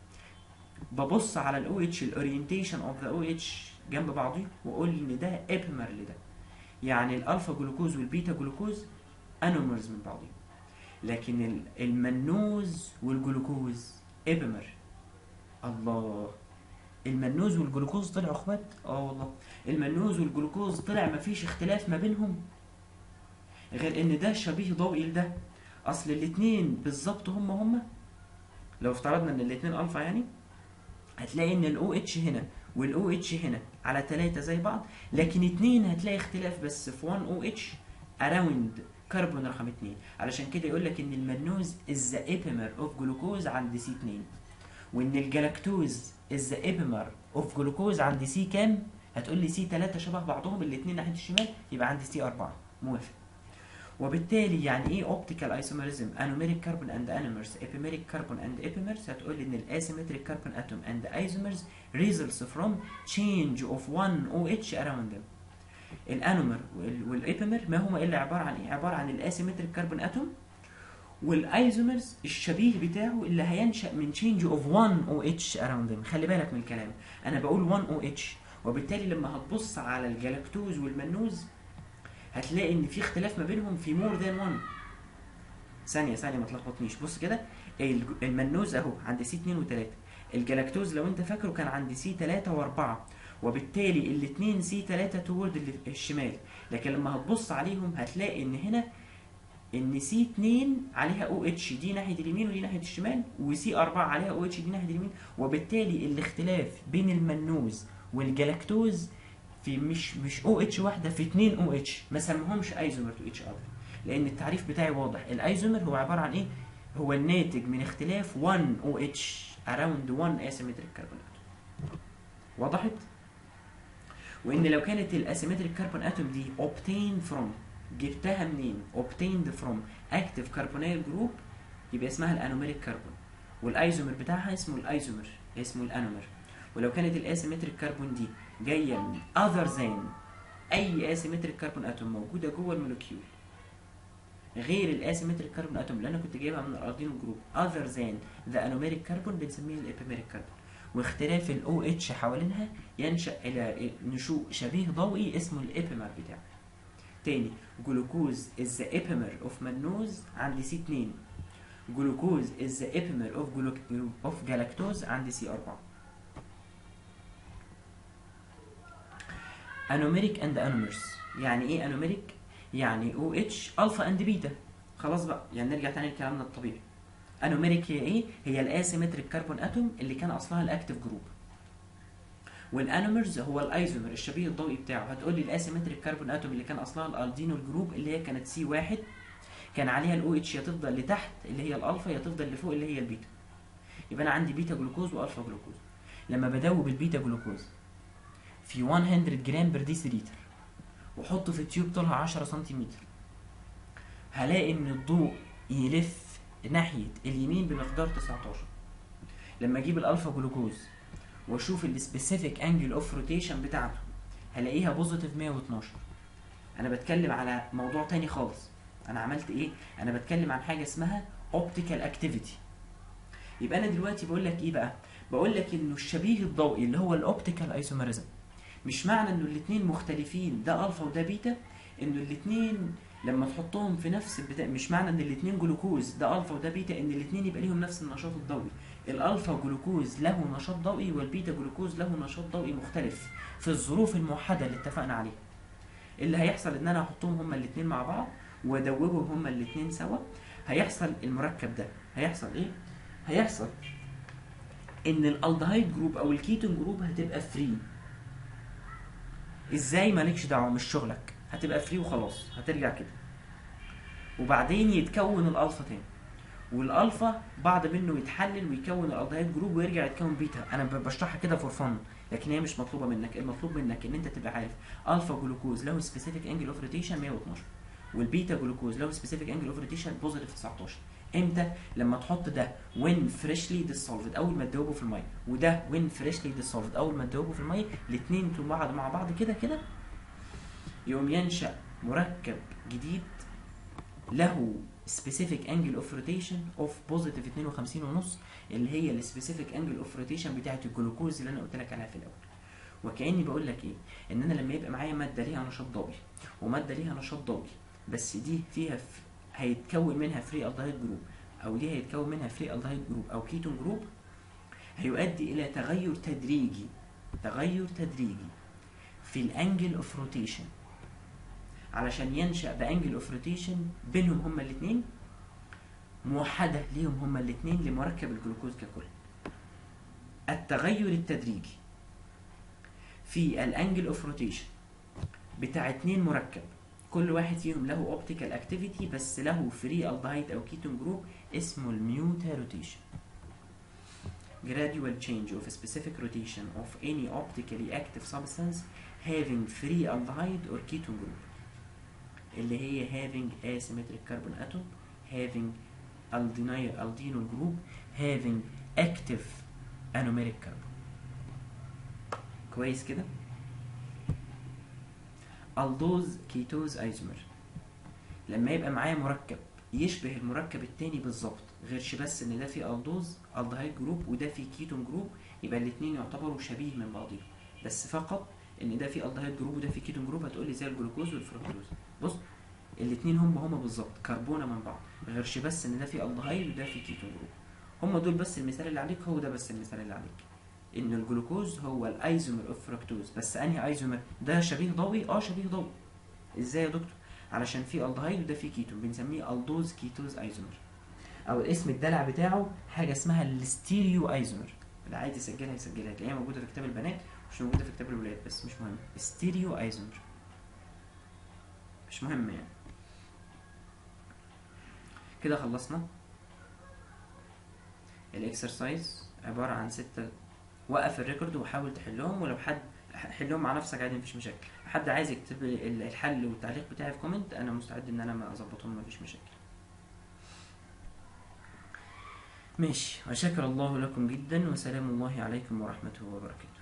ببص على الاو اتش الاورينتيشن اوف ذا او اتش جنب بعضيه واقول ان ده ابيمر لده يعني الالفا جلوكوز والبيتا جلوكوز انومرز من بعضهم لكن ال- المنوز والجلوكوز ابيمر الله المنوز والجلوكوز طلعوا اخوات اه والله المنوز والجلوكوز طلع مفيش اختلاف ما بينهم غير ان ده شبيه ضوئي لده اصل الاتنين بالظبط هم هم لو افترضنا ان الاتنين الفا يعني هتلاقي ان الاو اتش هنا والاو اتش هنا على ثلاثة زي بعض لكن اتنين هتلاقي اختلاف بس في 1 او اتش اراوند كربون رقم اتنين علشان كده يقول لك ان المنوز از ذا ايبيمر اوف جلوكوز عند سي 2 وان الجلاكتوز از ذا ايبيمر اوف جلوكوز عند سي كام هتقول لي سي 3 شبه بعضهم الاثنين ناحيه الشمال يبقى عندي سي 4 موافق وبالتالي يعني ايه اوبتيكال ايسوميريزم انوميريك كربون اند انومرز ابيميريك كربون اند ابيمرز هتقول لي ان الاسيمتريك كربون اتوم اند ايزومرز results from change of one OH around them الانومر وال- والابيمر ما هما الا عباره عن ايه عباره عن الاسيمتريك كربون اتوم والايزومرز الشبيه بتاعه اللي هينشا من change of one OH around them خلي بالك من الكلام انا بقول 1 OH وبالتالي لما هتبص على الجلاكتوز والمنوز هتلاقي ان في اختلاف ما بينهم في مور ذان 1 ثانيه ثانيه ما تلخبطنيش بص كده الج- المنوز اهو عند سي 2 و3 الجلاكتوز لو انت فاكره كان عند سي 3 و4 وبالتالي الاثنين سي 3 تورد اللي في الشمال لكن لما هتبص عليهم هتلاقي ان هنا ان سي 2 عليها او اتش دي ناحيه اليمين ودي ناحيه الشمال وسي 4 عليها او اتش دي ناحيه اليمين وبالتالي الاختلاف بين المنوز والجلاكتوز في مش مش او اتش واحده في اتنين او اتش ما سموهمش ايزومر تو اتش اذر لان التعريف بتاعي واضح الايزومر هو عباره عن ايه هو الناتج من اختلاف 1 او اتش around 1 asymmetric carbon atom وضحت وان لو كانت الاسيمتريك كربون اتوم دي obtained from جبتها منين obtained from active carbonyl group يبقى اسمها الانوميريك كربون والايزومر بتاعها اسمه الايزومر اسمه الانومر ولو كانت الاسيمتريك كربون دي جايه من other than اي اسيمتريك كربون اتوم موجوده جوه المولكيول غير الاسيمتريك كربون اتوم اللي انا كنت جايبها من الارضين جروب other than the anomeric كربون بنسميه الابيميريك كربون واختلاف الاو اتش حوالينها ينشا الى نشوء شبيه ضوئي اسمه الابيمر بتاعه تاني جلوكوز is the epimer of منوز عند سي 2 جلوكوز is the epimer of, gluc- of galactose عند سي 4 انوميريك اند انومرز يعني ايه انوميريك يعني او اتش الفا اند بيتا خلاص بقى يعني نرجع تاني لكلامنا الطبيعي انوميريك هي ايه هي الاسيمتريك كربون اتوم اللي كان اصلها الاكتيف جروب والانومرز هو الايزومر الشبيه الضوئي بتاعه هتقول لي الاسيمتريك كربون اتوم اللي كان اصلها الالدينو الجروب اللي هي كانت سي واحد كان عليها الاو اتش يا تفضل لتحت اللي هي الالفا يا تفضل لفوق اللي هي البيتا يبقى انا عندي بيتا جلوكوز والفا جلوكوز لما بدوب البيتا جلوكوز في 100 جرام بر ديسيليتر واحطه في تيوب طولها 10 سنتيمتر هلاقي ان الضوء يلف ناحية اليمين بمقدار 19 لما اجيب الالفا جلوكوز واشوف السبيسيفيك انجل اوف روتيشن بتاعته هلاقيها بوزيتيف 112 انا بتكلم على موضوع تاني خالص انا عملت ايه انا بتكلم عن حاجه اسمها اوبتيكال اكتيفيتي يبقى انا دلوقتي بقول لك ايه بقى بقول لك انه الشبيه الضوئي اللي هو الاوبتيكال ايسوميريزم مش معنى انه الاثنين مختلفين ده الفا وده بيتا انه الاثنين لما تحطهم في نفس البتاع مش معنى ان الاثنين جلوكوز ده الفا وده بيتا ان الاثنين يبقى ليهم نفس النشاط الضوئي الالفا جلوكوز له نشاط ضوئي والبيتا جلوكوز له نشاط ضوئي مختلف في الظروف الموحده اللي اتفقنا عليها اللي هيحصل ان انا احطهم هما الاثنين مع بعض وادوبهم هما الاثنين سوا هيحصل المركب ده هيحصل ايه هيحصل ان الالدهايد جروب او الكيتون جروب هتبقى فري ازاي مالكش دعوه مش شغلك هتبقى فري وخلاص هترجع كده وبعدين يتكون الالفا تاني والالفا بعض منه يتحلل ويكون الالدهايد جروب ويرجع يتكون بيتا انا ب- بشرحها كده فور فن لكن هي مش مطلوبه منك المطلوب منك ان انت تبقى عارف الفا جلوكوز له سبيسيفيك انجل اوف روتيشن 112 والبيتا جلوكوز له سبيسيفيك انجل اوف روتيشن بوزيتيف 19 امتى لما تحط ده وين فريشلي ديسولفد اول ما تدوبه في الميه وده وين فريشلي ديسولفد اول ما تدوبه في الميه الاثنين بعض مع بعض كده كده يقوم ينشا مركب جديد له specific angle of rotation of positive 52 ونص اللي هي ال specific angle of rotation بتاعت الجلوكوز اللي انا قلت لك عليها في الاول وكاني بقول لك ايه ان انا لما يبقى معايا ماده ليها نشاط ضوئي وماده ليها نشاط ضوئي بس دي فيها ف... هيتكون منها فري الدهايد جروب او دي هيتكون منها فري الدهايد جروب او كيتون جروب هيؤدي الى تغير تدريجي تغير تدريجي في الانجل اوف روتيشن علشان ينشا بانجل اوف روتيشن بينهم هما الاثنين موحده ليهم هما الاثنين لمركب الجلوكوز ككل التغير التدريجي في الانجل اوف روتيشن بتاع اتنين مركب كل واحد فيهم له اوبتيكال اكتيفيتي بس له فري الدهايد او كيتون جروب اسمه الميوتا روتيشن gradual change of a specific rotation of any optically active substance having free aldehyde or ketone group اللي هي having asymmetric carbon atom having aldenyl aldenyl group having active anomeric carbon كويس كده aldose ketose isomer لما يبقى معايا مركب يشبه المركب التاني بالظبط غيرش بس ان ده فيه الدوز الدهايد جروب وده فيه كيتون جروب يبقى الاثنين يعتبروا شبيه من بعضهم بس فقط ان ده فيه الدهايد جروب وده فيه كيتون جروب هتقول لي زي الجلوكوز والفركتوز بص الاثنين هم هم بالظبط كربونه من بعض غيرش بس ان ده فيه الدهايد وده فيه كيتون جروب هم دول بس المثال اللي عليك هو ده بس المثال اللي عليك ان الجلوكوز هو الايزومر اوف فركتوز بس انهي ايزومر ده شبيه ضوئي اه شبيه ضوئي ازاي يا دكتور علشان في الدهايد وده في كيتون بنسميه الدوز كيتوز ايزومر او الاسم الدلع بتاعه حاجه اسمها الستيريو ايزومر اللي عايز يسجلها يسجلها تلاقيها موجوده في كتاب البنات مش موجوده في كتاب الولاد بس مش مهم ستيريو ايزومر مش مهم يعني كده خلصنا الاكسرسايز عباره عن ستة وقف الريكورد وحاول تحلهم ولو حد حلهم مع نفسك عادي مفيش مشاكل حد عايز يكتب لي ال- الحل والتعليق بتاعي في كومنت انا مستعد ان انا ما اظبطهم مفيش مشاكل ماشي وشكر الله لكم جدا وسلام الله عليكم ورحمته وبركاته